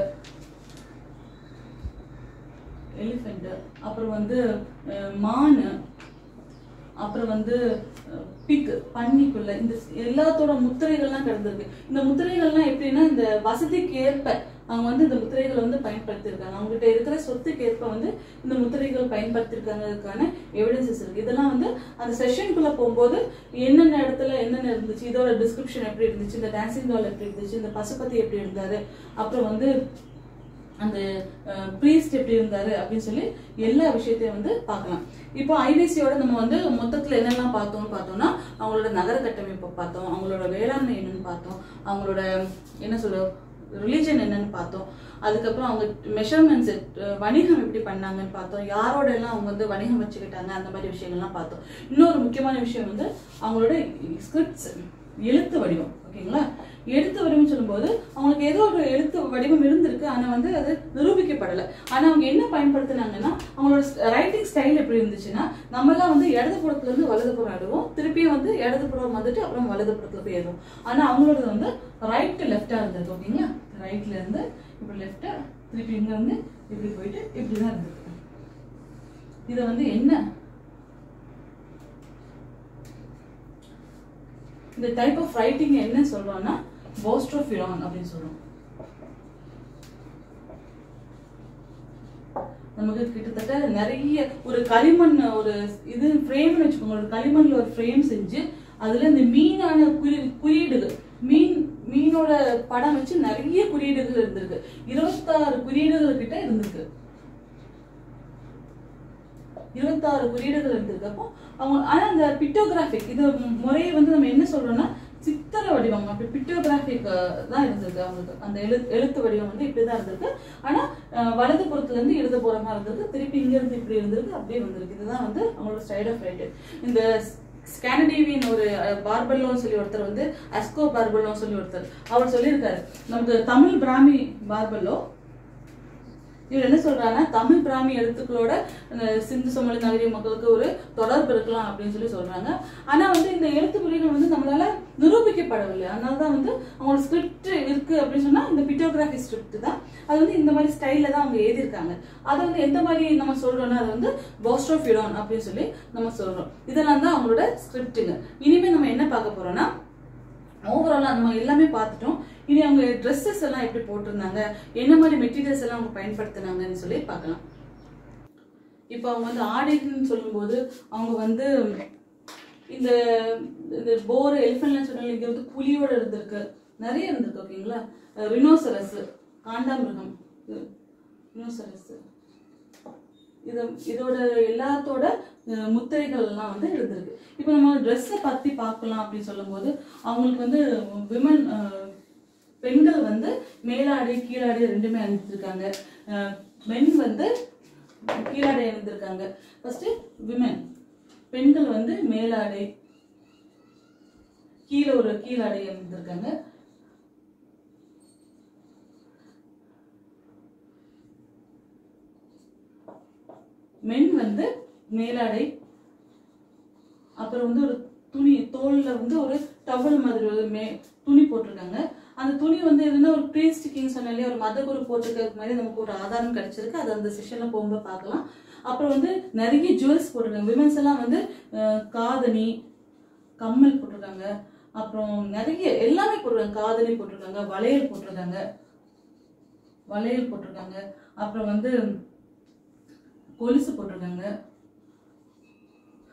எலிஃபெண்ட் அப்புறம் வந்து அஹ், மான் அப்புறம் வந்து பிக் பன்னிக்குள்ள இந்த எல்லாத்தோட முத்திரைகள்லாம் கிடந்திருக்கு இந்த முத்திரைகள்லாம் எப்படின்னா இந்த வசதிக்கு ஏற்ப அவங்க வந்து இந்த முத்திரைகளை வந்து பயன்படுத்தியிருக்காங்க அவங்ககிட்ட இருக்கிற சொத்துக்கு ஏற்ப வந்து இந்த முத்திரைகள் பயன்படுத்தியிருக்காங்கிறதுக்கான எவிடன்சஸ் இருக்கு இதெல்லாம் வந்து அந்த செஷனுக்குள்ள போகும்போது என்னென்ன இடத்துல என்னென்ன இருந்துச்சு இதோட டிஸ்கிரிப்ஷன் எப்படி இருந்துச்சு இந்த டான்சிங் டால் எப்படி இருந்துச்சு இந்த பசுபதி எப்படி இருந்தாரு அப்புறம் வந்து அந்த ப்ரீஸ்ட் எப்படி இருந்தாரு அப்படின்னு சொல்லி எல்லா விஷயத்தையும் வந்து பார்க்கலாம் இப்போ ஐபிசியோட நம்ம வந்து மொத்தத்துல என்னெல்லாம் பார்த்தோம்னு பார்த்தோம்னா அவங்களோட நகர கட்டமைப்பை பார்த்தோம் அவங்களோட வேளாண்மை என்னன்னு பார்த்தோம் அவங்களோட என்ன சொல்ற ரிலீஜன் என்னன்னு பார்த்தோம் அதுக்கப்புறம் அவங்க மெஷர்மெண்ட்ஸ் வணிகம் எப்படி பண்ணாங்கன்னு பார்த்தோம் யாரோட எல்லாம் அவங்க வந்து வணிகம் வச்சுக்கிட்டாங்க அந்த மாதிரி விஷயங்கள்லாம் பார்த்தோம் இன்னொரு முக்கியமான விஷயம் வந்து அவங்களோட ஸ்கிரிப்ட்ஸ் எழுத்து வடிவம் ஓகேங்களா எழுத்து வடிவம் சொல்லும்போது அவங்களுக்கு ஏதோ ஒரு எழுத்து வடிவம் இருந்திருக்கு ஆனா வந்து அது நிரூபிக்கப்படலை ஆனா அவங்க என்ன பயன்படுத்தினாங்கன்னா அவங்களோட ரைட்டிங் ஸ்டைல் எப்படி இருந்துச்சுன்னா நம்மலாம் வந்து இடது புறத்துல இருந்து வலது புறம் எழுதுவோம் திருப்பியும் வந்து இடது புறம் வந்துட்டு அப்புறம் வலது புறத்துல போய் எழுதுவோம் ஆனா அவங்களோட வந்து ரைட் லெஃப்டா இருந்திருக்கு ஓகேங்களா ரைட்ல இருந்து இப்படி லெஃப்டா திருப்பி இங்க வந்து இப்படி போயிட்டு இப்படிதான் இருந்திருக்கு இதை வந்து என்ன இந்த டைப் ஆஃப் ரைட்டிங் என்ன சொல்றோம்னா போஸ்ட்ரோஃபிரான் அப்படின்னு சொல்றோம் நமக்கு கிட்டத்தட்ட நிறைய ஒரு களிமண் ஒரு இது ஃப்ரேம்னு வச்சுக்கோங்க ஒரு களிமண்ல ஒரு ஃப்ரேம் செஞ்சு அதுல இந்த மீனான குறி குறியீடுகள் மீன் மீனோட படம் வச்சு நிறைய குறியீடுகள் இருந்திருக்கு இருபத்தாறு குறியீடுகள் கிட்ட இருந்திருக்கு இருபத்தாறு குறியீடுகள் இருந்திருக்கு அப்போ அவங்க ஆனா அந்த பிக்டோகிராஃபிக் இது முறையை வந்து நம்ம என்ன சொல்றோம்னா சித்திர வடிவம் அப்படி பிக்டோகிராஃபிக் தான் இருந்திருக்கு அவங்களுக்கு அந்த எழு எழுத்து வடிவம் வந்து இப்படிதான் இருந்திருக்கு ஆனா அஹ், வலது புறத்துல இருந்து இடது புறமா இருந்திருக்கு திருப்பி இங்க இருந்து இப்படி இருந்திருக்கு அப்படியே வந்திருக்கு இதுதான் வந்து அவங்களோட ஸ்டைல் ஆஃப் ரைட் இந்த ஸ்கானடிவியன் ஒரு பார்பல்லோன்னு சொல்லி ஒருத்தர் வந்து அஸ்கோ பார்பல்லோ சொல்லி ஒருத்தர் அவர் சொல்லியிருக்காரு நமக்கு தமிழ் பிராமி பார்பல்லோ இவர் என்ன சொல்றாருன்னா தமிழ் பிராமி எழுத்துக்களோட அந்த சிந்து சமவெளி நகரிய மக்களுக்கு ஒரு தொடர்பு இருக்கலாம் அப்படின்னு சொல்லி சொல்றாங்க ஆனா வந்து இந்த எழுத்து முறைகள் வந்து நம்மளால நிரூபிக்கப்படவில்லை அதனாலதான் வந்து அவங்களோட ஸ்கிரிப்ட் இருக்கு அப்படின்னு சொன்னா இந்த பிட்டோகிராஃபி ஸ்கிரிப்ட் தான் அது வந்து இந்த மாதிரி ஸ்டைல்ல தான் அவங்க எழுதியிருக்காங்க அதை வந்து எந்த மாதிரி நம்ம சொல்றோம்னா அது வந்து போஸ்ட்ரோஃபிடான் அப்படின்னு சொல்லி நம்ம சொல்றோம் இதெல்லாம் தான் அவங்களோட ஸ்கிரிப்டுங்க இனிமே நம்ம என்ன பார்க்க போறோம்னா ஓவராலாக நம்ம எல்லாமே பார்த்துட்டோம் இனி அவங்க ட்ரெஸ்ஸஸ் எல்லாம் எப்படி போட்டிருந்தாங்க என்ன மாதிரி மெட்டீரியல்ஸ் எல்லாம் அவங்க பயன்படுத்தினாங்கன்னு சொல்லி பார்க்கலாம் இப்போ அவங்க வந்து ஆடைன்னு சொல்லும்போது அவங்க வந்து இந்த இந்த போர் எலிஃபென்ட்லாம் சொன்னாங்க இங்கே வந்து புலியோட இருந்திருக்கு நிறைய இருந்திருக்கு ஓகேங்களா ரினோசரஸ் காண்டாமிருகம் ரினோசரஸ் இது இதோட எல்லாத்தோட அஹ், முத்திரைகள் எல்லாம் வந்து இருந்திருக்கு இப்போ நம்ம ட்ரெஸ்ஸை பத்தி பார்க்கலாம் அப்படின்னு சொல்லும்போது அவங்களுக்கு வந்து விமன் பெண்கள் வந்து மேலாடை கீழாடை ரெண்டுமே அணிஞ்சிருக்காங்க அஹ், மென் வந்து கீழாடை அணிந்திருக்காங்க ஃபர்ஸ்ட் விமன் பெண்கள் வந்து மேலாடை கீழே ஒரு கீழாடை அணிந்திருக்காங்க மென் வந்து மேலாடை அப்புறம் வந்து ஒரு துணி தோல்ல வந்து ஒரு டவல் மாதிரி ஒரு மே துணி போட்டிருக்காங்க அந்த துணி வந்து எதுனா ஒரு ப்ரீ ஸ்டிக்கிங் சொன்னாலே ஒரு மத குரு போட்டிருக்கிறது மாதிரி நமக்கு ஒரு ஆதாரம் கிடைச்சிருக்கு அது அந்த செஷன்ல போகும்போது பார்க்கலாம் அப்புறம் வந்து நிறைய ஜுவல்ஸ் போட்டிருக்காங்க விமன்ஸ் எல்லாம் வந்து அஹ், காதணி கம்மல் போட்டிருக்காங்க அப்புறம் நிறைய எல்லாமே போட்டிருக்காங்க காதணி போட்டிருக்காங்க வளையல் போட்டிருக்காங்க வளையல் போட்டிருக்காங்க அப்புறம் வந்து கொலுசு போட்டிருக்காங்க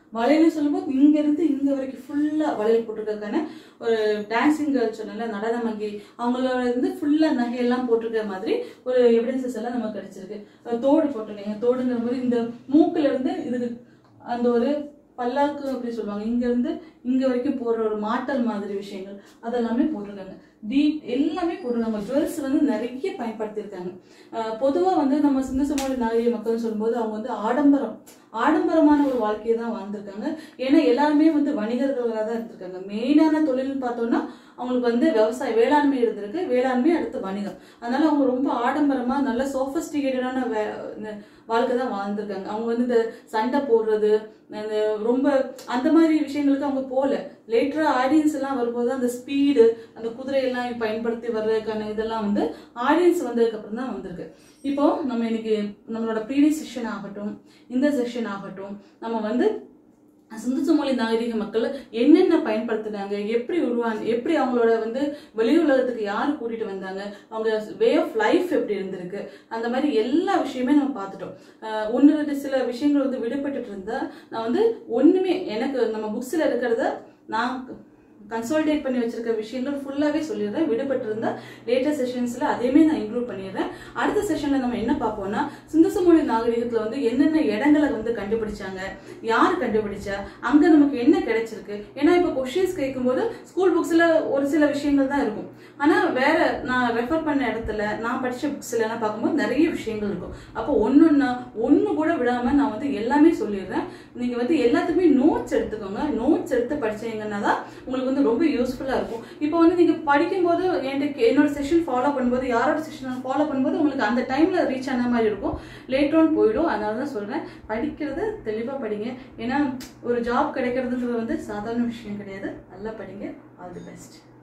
வளையல்னு சொல்லும்போது இங்க இருந்து இங்க வரைக்கும் ஃபுல்லா வளையல் போட்டிருக்கக்கான ஒரு டான்சிங் கேர்ள் சொன்னல நடனமங்கி அவங்களோட இருந்து ஃபுல்லா நகையெல்லாம் போட்டிருக்கிற மாதிரி ஒரு எவிடன்சஸ் எல்லாம் நமக்கு கிடைச்சிருக்கு அஹ் தோடு போட்டிருக்காங்க தோடுங்கிற மாதிரி இந்த மூக்குல இருந்து இதுக்கு அந்த ஒரு பல்லாக்கு அப்படி சொல்லுவாங்க இங்க இருந்து இங்க வரைக்கும் போடுற ஒரு மாட்டல் மாதிரி விஷயங்கள் அதெல்லாமே போட்டிருக்காங்க டீப் எல்லாமே போட்டிருக்காங்க ஜுவல்ஸ் வந்து நிறைய பயன்படுத்தியிருக்காங்க அஹ் பொதுவா வந்து நம்ம சிந்து சமூக நாகரிக மக்கள் சொல்லும்போது அவங்க வந்து ஆடம்பரம் ஆடம்பரமான ஒரு வாழ்க்கையை தான் வாழ்ந்திருக்காங்க ஏன்னா எல்லாருமே வந்து வணிகர்களாக தான் இருந்திருக்காங்க மெயினான தொழில்னு பார்த்தோம்னா அவங்களுக்கு வந்து விவசாய வேளாண்மை இருந்திருக்கு வேளாண்மை அடுத்து வணிகம் அதனால அவங்க ரொம்ப ஆடம்பரமா நல்ல சோஃபஸ்டிகேட்டடான வாழ்க்கை தான் வாழ்ந்திருக்காங்க அவங்க வந்து இந்த சண்டை போடுறது அந்த ரொம்ப அந்த மாதிரி விஷயங்களுக்கு அவங்க போகல லேட்டரா ஆடியன்ஸ் எல்லாம் வரும்போது அந்த ஸ்பீடு அந்த குதிரையெல்லாம் பயன்படுத்தி வர்றதுக்கான இதெல்லாம் வந்து ஆடியன்ஸ் வந்ததுக்கு அப்புறம் தான் வந்திருக்கு இப்போ நம்ம இன்னைக்கு நம்மளோட ப்ரீவியஸ் செஷன் ஆகட்டும் இந்த செஷன் ஆகட்டும் நம்ம வந்து சிந்து சமொழி நாகரிக மக்கள் என்னென்ன பயன்படுத்தினாங்க எப்படி உருவாங்க எப்படி அவங்களோட வந்து வெளி உலகத்துக்கு யார் கூட்டிட்டு வந்தாங்க அவங்க வே ஆஃப் லைஃப் எப்படி இருந்திருக்கு அந்த மாதிரி எல்லா விஷயமே நம்ம பார்த்துட்டோம் அஹ் ஒன்று ரெண்டு சில விஷயங்கள் வந்து விடுபட்டுட்டு இருந்தா நான் வந்து ஒண்ணுமே எனக்கு நம்ம புக்ஸ்ல இருக்கிறத நான் கன்சாலிடேட் பண்ணி வச்சிருக்க விஷயங்கள் ஃபுல்லாவே சொல்லிடுறேன் விடுபட்டு இருந்தா லேட்டஸ்ட் செஷன்ஸ்ல அதையுமே நான் இன்க்ளூட் பண்ணிடுறேன் அடுத்த செஷன்ல நம்ம என்ன பார்ப்போம்னா சிந்து சமூக நாகரிகத்துல வந்து என்னென்ன இடங்களை வந்து கண்டுபிடிச்சாங்க யார் கண்டுபிடிச்சா அங்க நமக்கு என்ன கிடைச்சிருக்கு ஏன்னா இப்போ கொஷின்ஸ் கேட்கும்போது ஸ்கூல் புக்ஸ்ல ஒரு சில விஷயங்கள் தான் இருக்கும் ஆனா வேற நான் ரெஃபர் பண்ண இடத்துல நான் படிச்ச புக்ஸ்ல எல்லாம் பார்க்கும்போது நிறைய விஷயங்கள் இருக்கும் அப்போ ஒன்னொன்னா ஒண்ணு கூட விடாம நான் வந்து எல்லாமே சொல்லிடுறேன் நீங்க வந்து எல்லாத்துக்குமே நோட்ஸ் எடுத்துக்கோங்க நோட்ஸ் எடுத்து படிச்சீங்கன்னா தான் உங்களுக்கு வந்து ரொம்ப யூஸ்ஃபுல்லா இருக்கும் இப்போ வந்து நீங்க படிக்கும்போது என்கிட்ட என்னோட செஷன் ஃபாலோ பண்ணும்போது யாரோட செஷன் ஃபாலோ பண்ணும்போது உங்களுக்கு அந்த டைம்ல ரீச் ஆன மாதிரி இருக்கும் லேட் ஆன் போயிடும் அதனால தான் சொல்றேன் படிக்கிறத தெளிவா படிங்க ஏன்னா ஒரு ஜாப் கிடைக்கிறதுன்றது வந்து சாதாரண விஷயம் கிடையாது நல்லா படிங்க ஆல் தி பெஸ்ட்